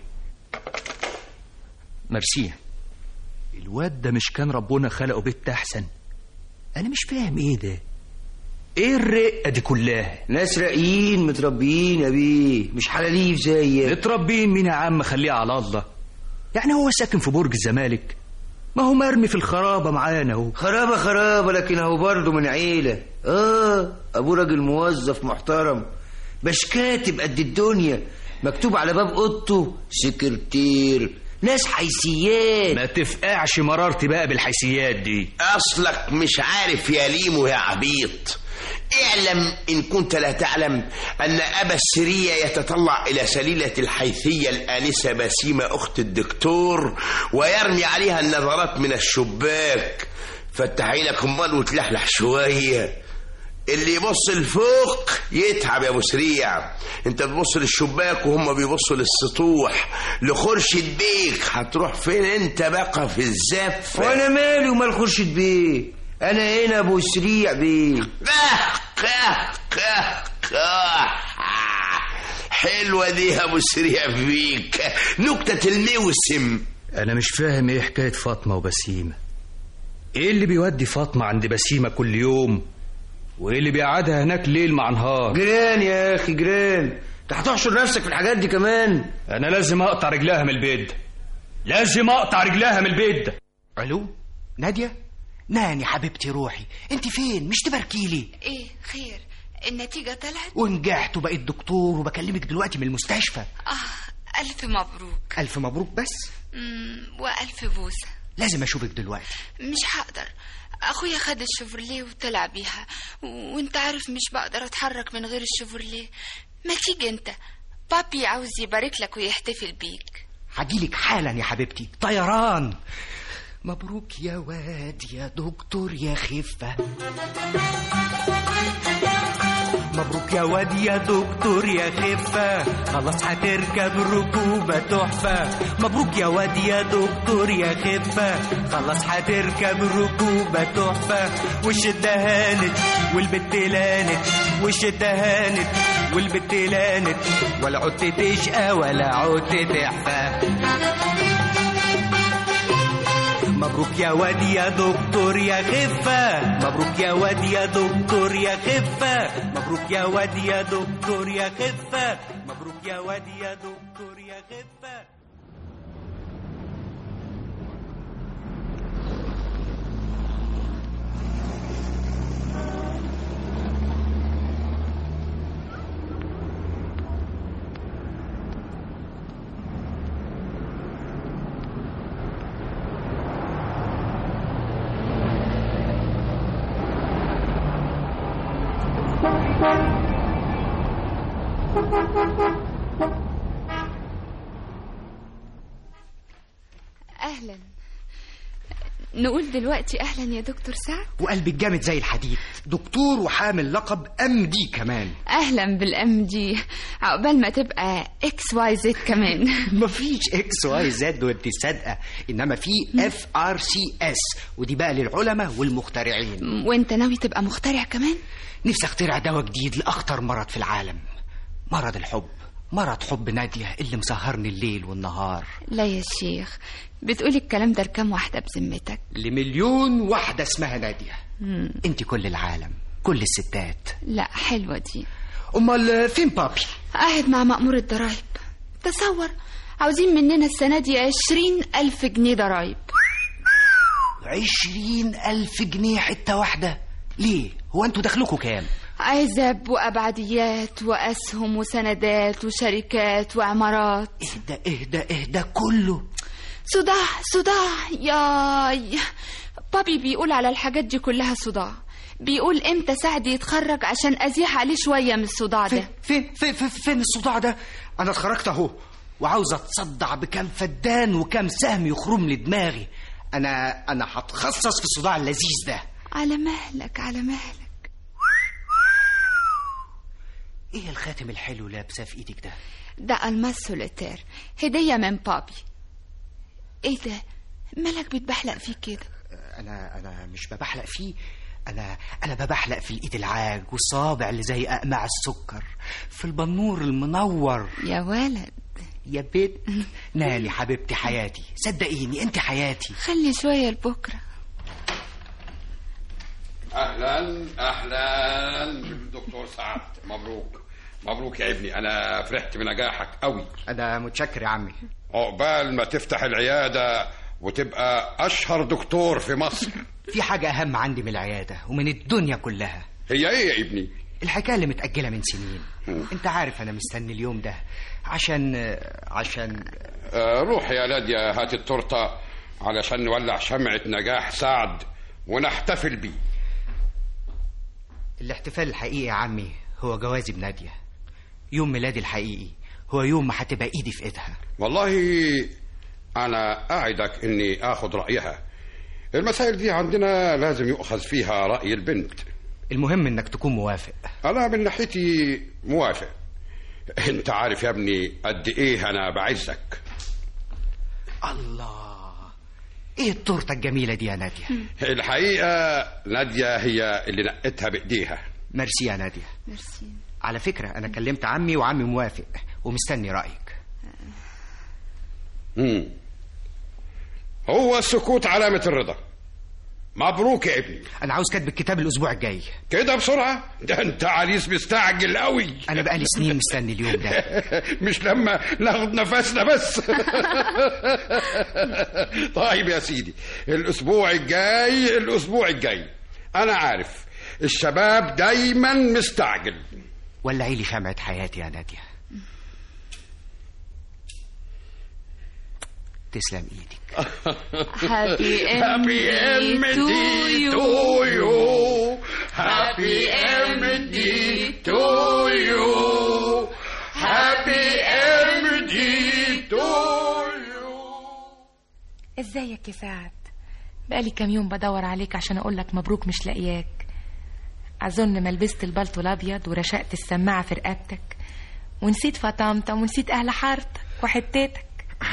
ميرسي الواد ده مش كان ربنا خلقه بنت احسن انا مش فاهم ايه ده ايه الرقه دي كلها ناس راقيين متربيين يا بيه مش حلاليف زيك متربيين مين يا عم خليها على الله يعني هو ساكن في برج الزمالك ما هو مرمي في الخرابه معانا اهو خرابة خرابة لكن هو برضه من عيلة اه ابوه راجل موظف محترم باش كاتب قد الدنيا مكتوب على باب اوضته سكرتير ناس حيثيات ما تفقعش مرارتي بقى بالحيثيات دي أصلك مش عارف يا ليمو يا عبيط اعلم إن كنت لا تعلم أن أبا السرية يتطلع إلى سليلة الحيثية الآنسة بسيمة أخت الدكتور ويرمي عليها النظرات من الشباك فتح عينك أمال وتلحلح شوية اللي يبص لفوق يتعب يا ابو سريع انت بتبص للشباك وهم بيبصوا للسطوح لخرشد بيك هتروح فين انت بقى في الزفه وانا مالي ومال خرشد بيه انا هنا ابو سريع بيه حلوه دي يا ابو سريع بيك نكته الموسم انا مش فاهم ايه حكايه فاطمه وبسيمه ايه اللي بيودي فاطمه عند بسيمه كل يوم وايه اللي بيقعدها هناك ليل مع نهار جيران يا اخي جيران انت هتحشر نفسك في الحاجات دي كمان انا لازم اقطع رجلها من البيت ده لازم اقطع رجلها من البيت ده الو نادية ناني حبيبتي روحي انت فين مش تباركيلي ايه خير النتيجة طلعت ونجحت وبقيت دكتور وبكلمك دلوقتي من المستشفى اه ألف مبروك ألف مبروك بس مم، وألف بوسة لازم أشوفك دلوقتي مش هقدر أخويا خد الشيفروليه وطلع بيها وانت عارف مش بقدر أتحرك من غير الشيفروليه ما تيجي انت بابي عاوز يبارك لك ويحتفل بيك هجيلك حالا يا حبيبتي طيران مبروك يا واد يا دكتور يا خفة مبروك يا واد يا دكتور يا خفة خلاص هتركب ركوبة تحفة مبروك يا واد يا دكتور يا خفة خلاص هتركب ركوبة تحفة وش هانت والبت لانت وش هانت والبت لانت ولا عدت تشقى ولا عدت تحفة مبروك يا واد يا دكتور يا خفة مبروك يا واد يا دكتور يا خفة مبروك يا واد يا دكتور يا خفة مبروك يا واد يا دكتور يا خفة أهلا نقول دلوقتي أهلا يا دكتور سعد وقلبك جامد زي الحديد دكتور وحامل لقب ام دي كمان أهلا بالأم دي عقبال ما تبقى إكس واي زد كمان مفيش اكس واي زد وانت صادقه انما في اف ار سي اس ودي بقى للعلماء والمخترعين وانت ناوي تبقى مخترع كمان نفسي اخترع دواء جديد لاخطر مرض في العالم مرض الحب مرض حب نادية اللي مسهرني الليل والنهار لا يا شيخ بتقولي الكلام ده لكام واحدة بذمتك لمليون واحدة اسمها نادية مم. انت كل العالم كل الستات لا حلوة دي امال فين بابي قاعد مع مأمور الضرايب تصور عاوزين مننا السنة دي عشرين ألف جنيه ضرايب عشرين ألف جنيه حتة واحدة ليه هو انتوا دخلكوا كام عزب وأبعديات وأسهم وسندات وشركات وعمارات اهدى اهدى اهدى كله صداع صداع ياي بابي بيقول على الحاجات دي كلها صداع بيقول امتى سعد يتخرج عشان ازيح عليه شويه من الصداع ده فين فين فين, فين الصداع ده انا اتخرجت اهو وعاوز اتصدع بكام فدان وكام سهم يخرم لي دماغي انا انا هتخصص في الصداع اللذيذ ده على مهلك على مهلك ايه الخاتم الحلو اللي لابساه في ايدك ده ده الماس سوليتير هديه من بابي ايه ده مالك بتبحلق فيه كده انا انا مش ببحلق فيه انا انا ببحلق في الايد العاج والصابع اللي زي اقماع السكر في البنور المنور يا ولد يا بنت نالي حبيبتي حياتي صدقيني انت حياتي خلي شويه لبكره اهلا اهلا دكتور سعد مبروك مبروك يا ابني انا فرحت بنجاحك قوي انا متشكر يا عمي عقبال ما تفتح العياده وتبقى اشهر دكتور في مصر في حاجه اهم عندي من العياده ومن الدنيا كلها هي ايه يا ابني الحكايه اللي متاجله من سنين انت عارف انا مستني اليوم ده عشان عشان آه روح يا ناديه هات التورته علشان نولع شمعه نجاح سعد ونحتفل بيه الاحتفال الحقيقي يا عمي هو جوازي بناديه يوم ميلادي الحقيقي هو يوم ما هتبقى ايدي في ايدها والله انا اعدك اني اخد رايها المسائل دي عندنا لازم يؤخذ فيها راي البنت المهم انك تكون موافق انا من ناحيتي موافق انت عارف يا ابني قد ايه انا بعزك الله ايه التورته الجميله دي يا ناديه الحقيقه ناديه هي اللي نقتها بايديها ميرسي يا ناديه ميرسي على فكره انا كلمت عمي وعمي موافق ومستني رايك مم. هو السكوت علامة الرضا مبروك يا ابني انا عاوز كاتب الكتاب الاسبوع الجاي كده بسرعة ده انت عريس مستعجل قوي انا بقالي سنين مستني اليوم ده مش لما ناخد نفسنا بس طيب يا سيدي الاسبوع الجاي الاسبوع الجاي انا عارف الشباب دايما مستعجل ولعي لي شمعة حياتي يا نادية تسلم ايدك Happy Happy MD MD to you Happy MD to you Happy MD to ازيك يا سعد بقالي كام يوم بدور عليك عشان اقول لك مبروك مش لاقياك اظن ما لبست البلطو الابيض ورشقت السماعه في رقبتك ونسيت فطامتم ونسيت اهل حارتك وحتتك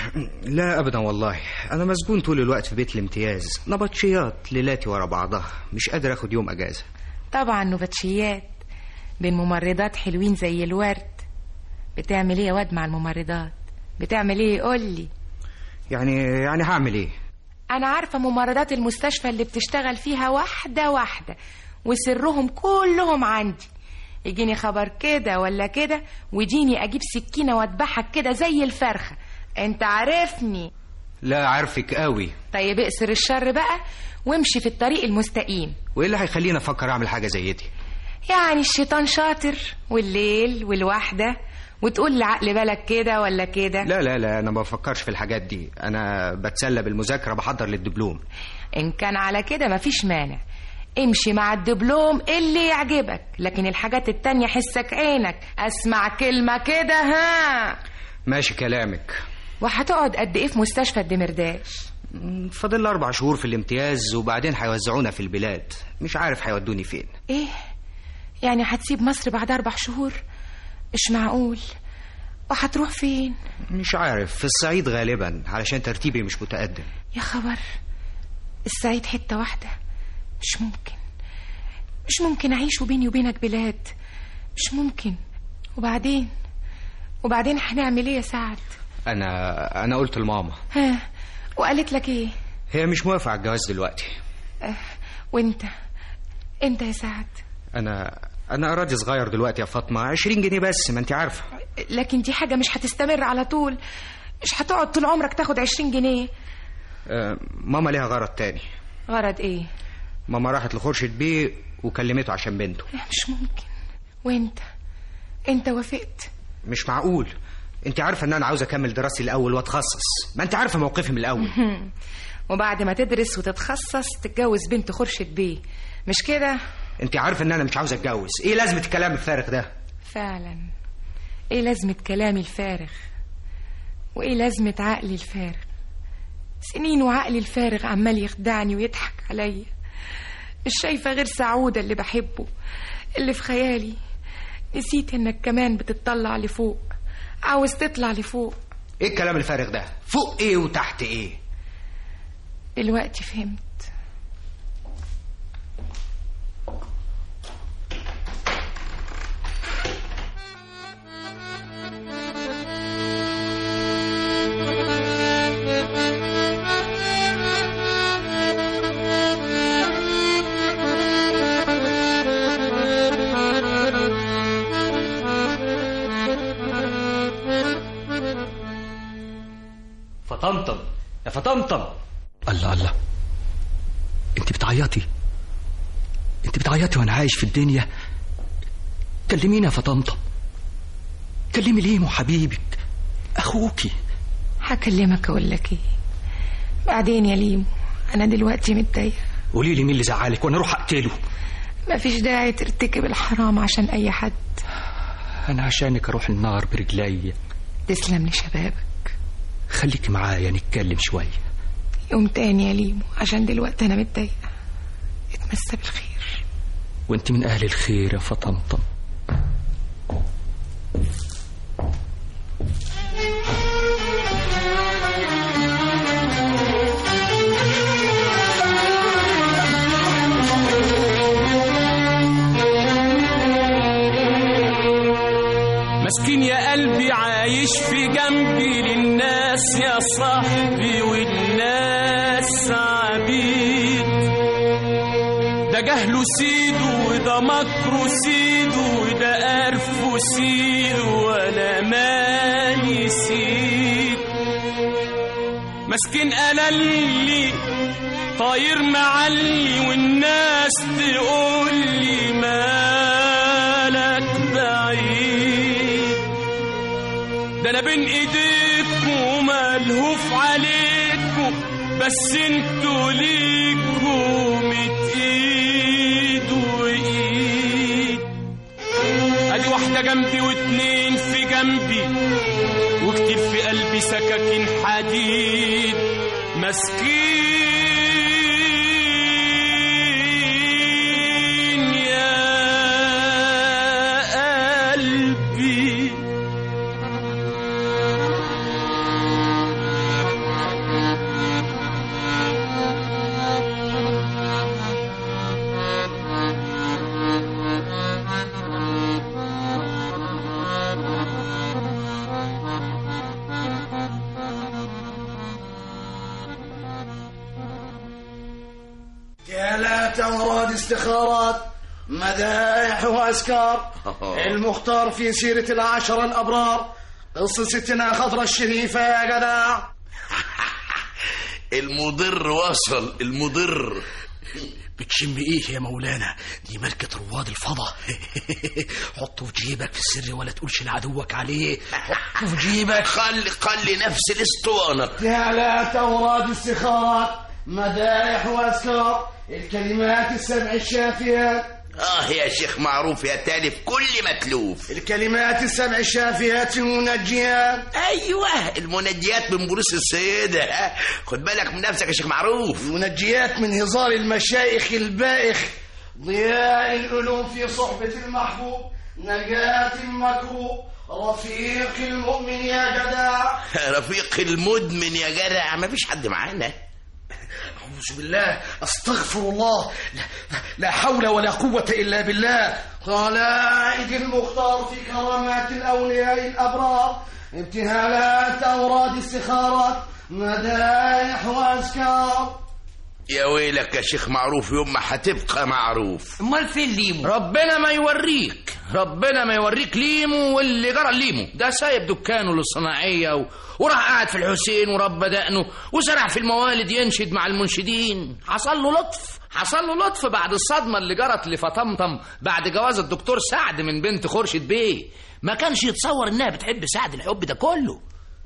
لا ابدا والله انا مسجون طول الوقت في بيت الامتياز نبطشيات ليلاتي ورا بعضها مش قادر اخد يوم اجازه طبعا نبطشيات بين ممرضات حلوين زي الورد بتعمل ايه يا واد مع الممرضات بتعمل ايه قول لي يعني يعني هعمل ايه انا عارفه ممرضات المستشفى اللي بتشتغل فيها واحده واحده وسرهم كلهم عندي يجيني خبر كده ولا كده وديني اجيب سكينه واذبحك كده زي الفرخه انت عارفني لا عارفك قوي طيب اقصر الشر بقى وامشي في الطريق المستقيم وايه اللي هيخليني افكر اعمل حاجه زي دي يعني الشيطان شاطر والليل والوحده وتقول لعقل بالك كده ولا كده لا لا لا انا ما بفكرش في الحاجات دي انا بتسلى بالمذاكره بحضر للدبلوم ان كان على كده مفيش مانع امشي مع الدبلوم اللي يعجبك لكن الحاجات التانية حسك عينك اسمع كلمة كده ها ماشي كلامك وهتقعد قد ايه في مستشفى الدمرداش فاضل لي اربع شهور في الامتياز وبعدين هيوزعونا في البلاد مش عارف هيودوني فين ايه يعني هتسيب مصر بعد اربع شهور مش معقول وهتروح فين مش عارف في الصعيد غالبا علشان ترتيبي مش متقدم يا خبر الصعيد حتة واحدة مش ممكن مش ممكن أعيش وبيني وبينك بلاد مش ممكن وبعدين وبعدين هنعمل ايه يا سعد انا انا قلت لماما ها وقالت لك ايه هي مش موافقه على الجواز دلوقتي أه وانت انت يا سعد انا انا اراضي صغير دلوقتي يا فاطمه 20 جنيه بس ما انت عارفه لكن دي حاجة مش هتستمر على طول مش هتقعد طول عمرك تاخد عشرين جنيه آه، ماما ليها غرض تاني غرض ايه ماما راحت لخورشيد بيه وكلمته عشان بنته مش ممكن وانت انت وافقت مش معقول انت عارفه ان انا عاوز اكمل دراستي الاول واتخصص ما انت عارفه موقفي من الاول وبعد ما تدرس وتتخصص تتجوز بنت خرشد بيه مش كده انت عارفه ان انا مش عاوز اتجوز ايه لازمه الكلام الفارغ ده فعلا ايه لازمة كلامي الفارغ وايه لازمة عقلي الفارغ سنين وعقلي الفارغ عمال يخدعني ويضحك عليا مش شايفة غير سعودة اللي بحبه اللي في خيالي نسيت انك كمان بتطلع لفوق عاوز تطلع لفوق ايه الكلام الفارغ ده فوق ايه وتحت ايه دلوقتي فهمت فطمطم يا فطمطم الله الله انت بتعيطي انت بتعيطي وانا عايش في الدنيا كلميني يا فطمطم كلمي ليمو حبيبك اخوكي هكلمك اقول لك ايه بعدين يا ليمو انا دلوقتي متضايقه قولي لي مين اللي زعلك وانا اروح اقتله مفيش داعي ترتكب الحرام عشان اي حد انا عشانك اروح النار برجلي تسلم لشبابك خليكي معايا نتكلم شويه يوم تاني يا ليمو عشان دلوقتي انا متضايقه اتمسى بالخير وانت من اهل الخير يا فطمطم مسكين يا قلبي عايش في جنبي للناس يا صاحبي والناس عبيد ده جهله سيده وده مكره سيده وده قرفه سيده وانا مالي سيد مسكين قللي طاير معلي والناس تقول لي مالك بعيد ده انا بين ايديكم ملهوف عليكم بس انتوا ليكم ايد وايد ادي واحدة جنبي واتنين في جنبي وكتير في قلبي سكاكين حديد مسكين يا قلبي يا لا توراد استخارات مدائح وأذكار المختار في سيرة العشرة الأبرار قصة ستنا خضرة الشريفة يا جدع المضر وصل المضر بتشم ايه يا مولانا دي ماركة رواد الفضا حطه في جيبك في السر ولا تقولش لعدوك عليه حطه في جيبك خلي خلي نفس الاسطوانة يا لا توراد استخارات مدائح وأذكار الكلمات السبع الشافيات اه يا شيخ معروف يا تالف كل متلوف الكلمات السبع الشافيات المنجيات ايوه المنجيات من بروس السيدة آه، خد بالك من نفسك يا شيخ معروف المنجيات من هزار المشايخ البائخ ضياء العلوم في صحبة المحبوب نجاة المكروب رفيق المؤمن يا جدع رفيق المدمن يا جدع ما فيش حد معانا أعوذ بالله أستغفر الله لا, لا حول ولا قوة إلا بالله قلائد المختار في كرامات الأولياء الأبرار ابتهالات أوراد استخارات مدائح وأذكار يا ويلك يا شيخ معروف يوم ما هتبقى معروف امال فين ليمو ربنا ما يوريك ربنا ما يوريك ليمو واللي جرى ليمو ده سايب دكانه للصناعيه و... وراح قاعد في الحسين وربى دقنه وسرع في الموالد ينشد مع المنشدين حصل له لطف حصل له لطف بعد الصدمه اللي جرت لفطمطم بعد جواز الدكتور سعد من بنت خورشيد بيه ما كانش يتصور انها بتحب سعد الحب ده كله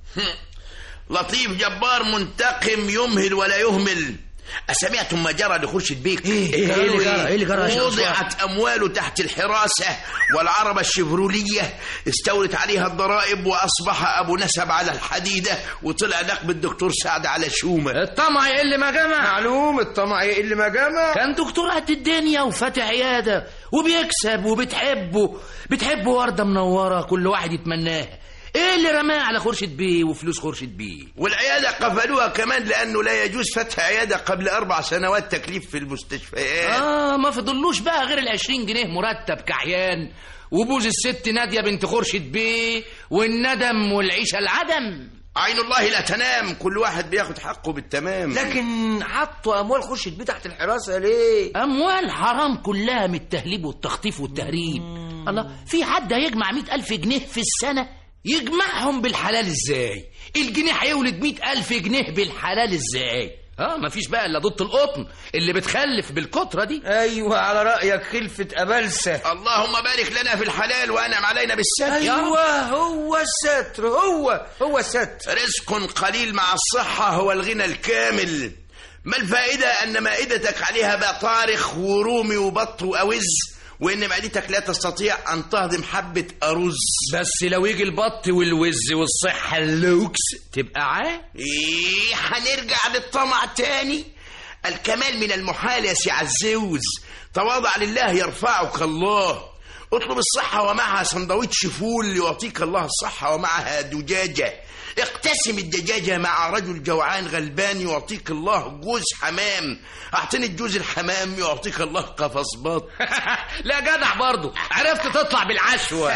لطيف جبار منتقم يمهل ولا يهمل أسمعتم ما جرى لخورشيد بيك إيه إيه اللي جرى؟ إيه اللي جرى يا شيخ وضعت أمواله تحت الحراسة والعربة الشيفرولية استولت عليها الضرائب وأصبح أبو نسب على الحديدة وطلع نقب الدكتور سعد على شومة الطمع يقل ما جمع معلوم الطمع يقل ما جمع كان دكتور قد الدنيا وفاتح عياده وبيكسب وبتحبه بتحبه ورده منوره كل واحد يتمناها ايه اللي رماه على خورشيد بيه وفلوس خورشيد بيه والعيادة قفلوها كمان لأنه لا يجوز فتح عيادة قبل أربع سنوات تكليف في المستشفيات اه ما فضلوش بقى غير العشرين جنيه مرتب كعيان وبوز الست نادية بنت خورشيد بيه والندم والعيشة العدم عين الله لا تنام كل واحد بياخد حقه بالتمام لكن حطوا اموال خورشيد بيه تحت الحراسه ليه أموال حرام كلها من التهليب والتخطيف والتهريب الله في حد هيجمع مئة ألف جنيه في السنة يجمعهم بالحلال ازاي الجنيه هيولد مئة ألف جنيه بالحلال ازاي اه مفيش بقى الا ضد القطن اللي بتخلف بالكترة دي ايوه على رايك خلفه ابلسه اللهم بارك لنا في الحلال وأنعم علينا بالستر ايوه هو الستر هو هو الستر رزق قليل مع الصحة هو الغنى الكامل ما الفائدة أن مائدتك عليها بطارخ ورومي وبط وأوز وإن معدتك لا تستطيع أن تهضم حبة أرز بس لو يجي البط والوز والصحة اللوكس تبقى عاه إيه هنرجع للطمع تاني الكمال من المحال يا سي عزوز تواضع لله يرفعك الله اطلب الصحة ومعها سندوتش فول يعطيك الله الصحة ومعها دجاجة اقتسم الدجاجة مع رجل جوعان غلبان يعطيك الله جوز حمام اعطني الجوز الحمام يعطيك الله قفص بط لا جدع برضو عرفت تطلع بالعشوة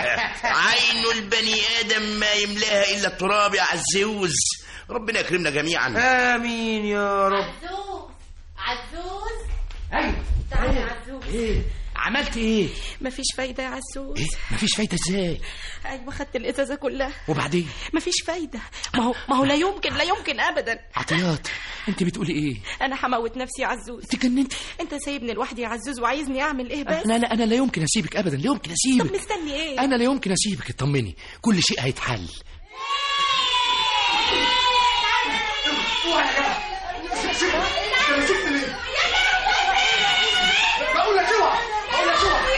عين البني آدم ما يملاها إلا التراب يا عزوز ربنا يكرمنا جميعا امين يا رب عزوز عزوز ايوه تعالى يا عزوز ايه عملت ايه مفيش فايدة يا عزوز ايه مفيش فايدة ازاي ايوه خدت الازازة كلها وبعدين مفيش فايدة ما هو ما هو لا يمكن لا يمكن ابدا عطيات انت بتقولي ايه انا هموت نفسي يا عزوز تجننت انت سايبني لوحدي يا عزوز وعايزني اعمل ايه بس لا لا انا لا يمكن اسيبك ابدا لا يمكن طب اسيبك مستني ايه انا لا يمكن اسيبك اطمني كل شيء هيتحل بقول لك اوعى بقول لك اوعى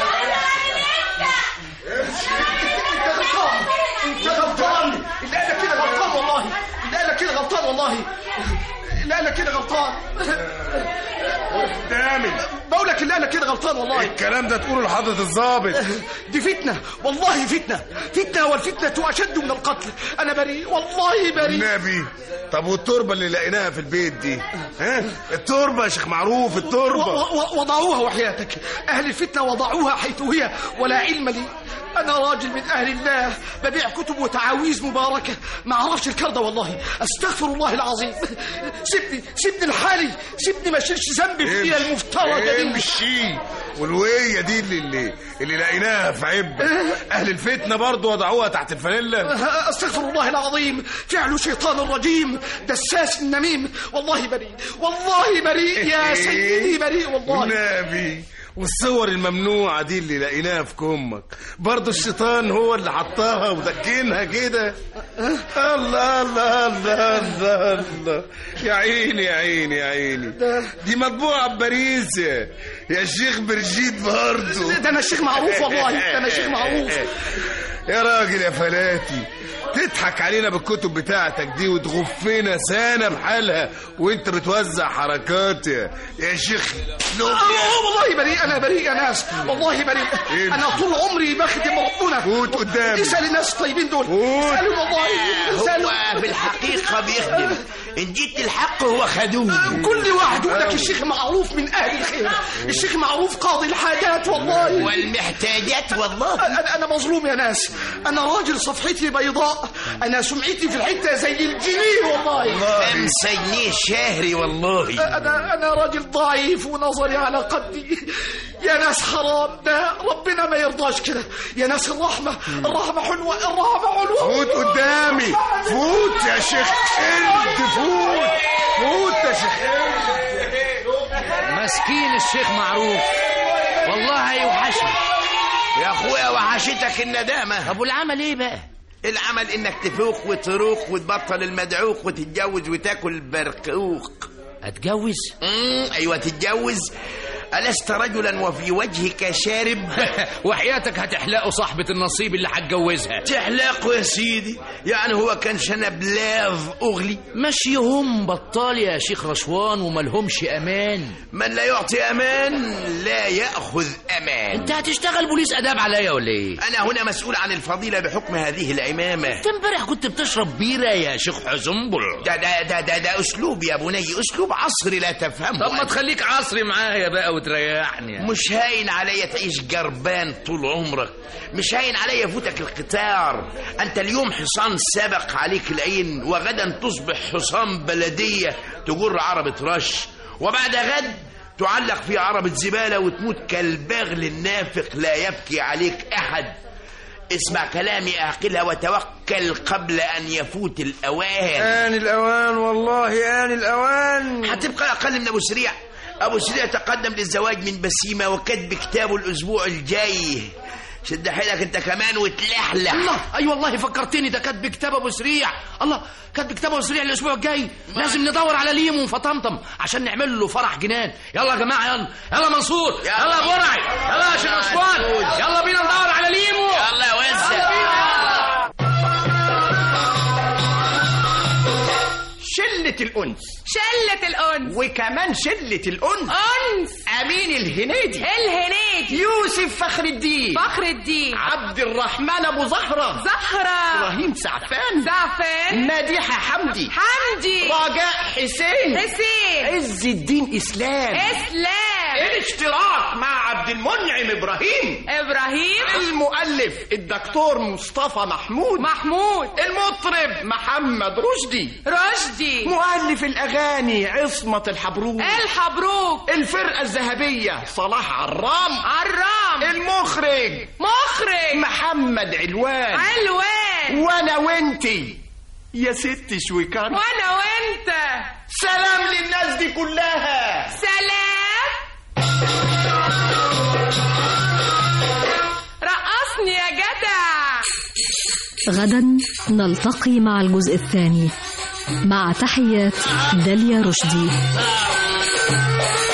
انت غلطان انت غلطان اللي قال لك كده غلطان والله اللي قال لك كده غلطان والله اللي قال لك كده غلطان قدامي بقول لك اللي قال لك كده غلطان والله الكلام ده تقوله لحضرة الضابط دي فتنة والله فتنة فتنة والفتنة أشد من القتل أنا بريء والله بريء النبي طب والتربة اللي لقيناها في البيت دي ها التربة يا شيخ معروف التربة و- و- وضعوها وحياتك أهل الفتنة وضعوها حيث هي ولا علم لي أنا راجل من أهل الله ببيع كتب وتعاويذ مباركة ما أعرفش الكردة والله أستغفر الله العظيم سيبني سيبني لحالي سيبني ما أشيلش ذنبي في المفترضة دي امشي والوية دي اللي اللي, اللي لقيناها في عب اهل الفتنة برضو وضعوها تحت الفانيلا استغفر الله العظيم فعل شيطان رجيم دساس نميم والله بريء والله بريء يا سيدي بريء والله والنبي والصور الممنوعة دي اللي لقيناها في كمك برضو الشيطان هو اللي حطها ودكنها كده الله الله الله الله الله يا عيني يا عيني يا عيني دي مطبوعة بباريس يا يا شيخ برجيت برضو ده أنا شيخ معروف والله ده أنا شيخ معروف يا راجل يا فلاتي تضحك علينا بالكتب بتاعتك دي وتغفنا سنة بحالها وانت بتوزع حركات يا, يا شيخ آه والله بريء أنا بريء يا ناس والله بريء أنا طول عمري بخدم ربنا فوت قدامي اسأل الناس الطيبين دول اسألوا والله اسألوا هو في الحقيقة الحق بيخدم ان جيت الحق هو خدوم كل واحد يقول لك الشيخ معروف من اهل الخير الشيخ معروف قاضي الحاجات والله والمحتاجات والله انا انا مظلوم يا ناس انا راجل صفحتي بيضاء انا سمعتي في الحته زي الجنيه والله خمسة جنيه شهري والله انا انا راجل ضعيف ونظري على قدي يا ناس حرام ده ربنا ما يرضاش كده يا ناس الرحمه الرحمه حلوه الرحمه حلوه فوت قدامي فوت يا شيخ قرد فوت فوت يا شيخ مسكين الشيخ معروف والله هيوحشني يا اخويا وحشتك الندامه طب والعمل ايه بقى العمل انك تفوق وتروق وتبطل المدعوق وتتجوز وتاكل برقوق اتجوز امم ايوه تتجوز ألست رجلا وفي وجهك شارب وحياتك هتحلقوا صاحبة النصيب اللي هتجوزها تحلقه يا سيدي يعني هو كان شنبلاف أغلي مشيهم بطال يا شيخ رشوان وملهمش أمان من لا يعطي أمان لا يأخذ أمان انت هتشتغل بوليس أداب عليا ولا ايه أنا هنا مسؤول عن الفضيلة بحكم هذه العمامة انت امبارح كنت بتشرب بيرة يا شيخ حزنبل ده ده ده ده, ده أسلوب يا بني أسلوب عصري لا تفهمه طب ما تخليك عصري معايا بقى وتريحني يعني. مش هاين عليا تعيش جربان طول عمرك مش هاين عليا يفوتك القطار انت اليوم حصان سبق عليك العين وغدا تصبح حصان بلدية تجر عربة رش وبعد غد تعلق في عربة زبالة وتموت كالبغل النافق لا يبكي عليك أحد اسمع كلامي اعقلها وتوكل قبل ان يفوت الاوان آن الأوان والله آن الأوان هتبقى اقل من ابو سريع ابو سريع تقدم للزواج من بسيمه وكتب كتابه الاسبوع الجاي شد حيلك انت كمان وتلحلح الله اي والله فكرتني ده كاتب كتاب ابو سريع الله كاتب كتاب ابو سريع الاسبوع الجاي لازم ندور على ليمو وفطمطم عشان نعمل له فرح جنان يلا يا جماعه يلا يلا منصور يلا يا برعي يلا يا شيخ عثمان يلا بينا ندور على ليمو يلا يا وزة شلة الأنس شلة الأنس وكمان شلة الأنس أنس أمين الهنيدي الهنيدي يوسف فخر الدين فخر الدين عبد الرحمن أبو زهرة زهرة إبراهيم سعفان زعفان مديحة حمدي حمدي رجاء حسين حسين عز الدين إسلام إسلام الاشتراك مع عبد المنعم إبراهيم إبراهيم المؤلف الدكتور مصطفى محمود محمود المطرب محمد رشدي رشدي مؤلف الأغاني عصمة الحبروك الحبروك الفرقة الذهبية صلاح عرام عرام المخرج مخرج محمد علوان علوان وانا وانتي يا ست شويكار وانا وانت سلام للناس دي كلها سلام رقصني يا جدع غدا نلتقي مع الجزء الثاني مع تحيات داليا رشدي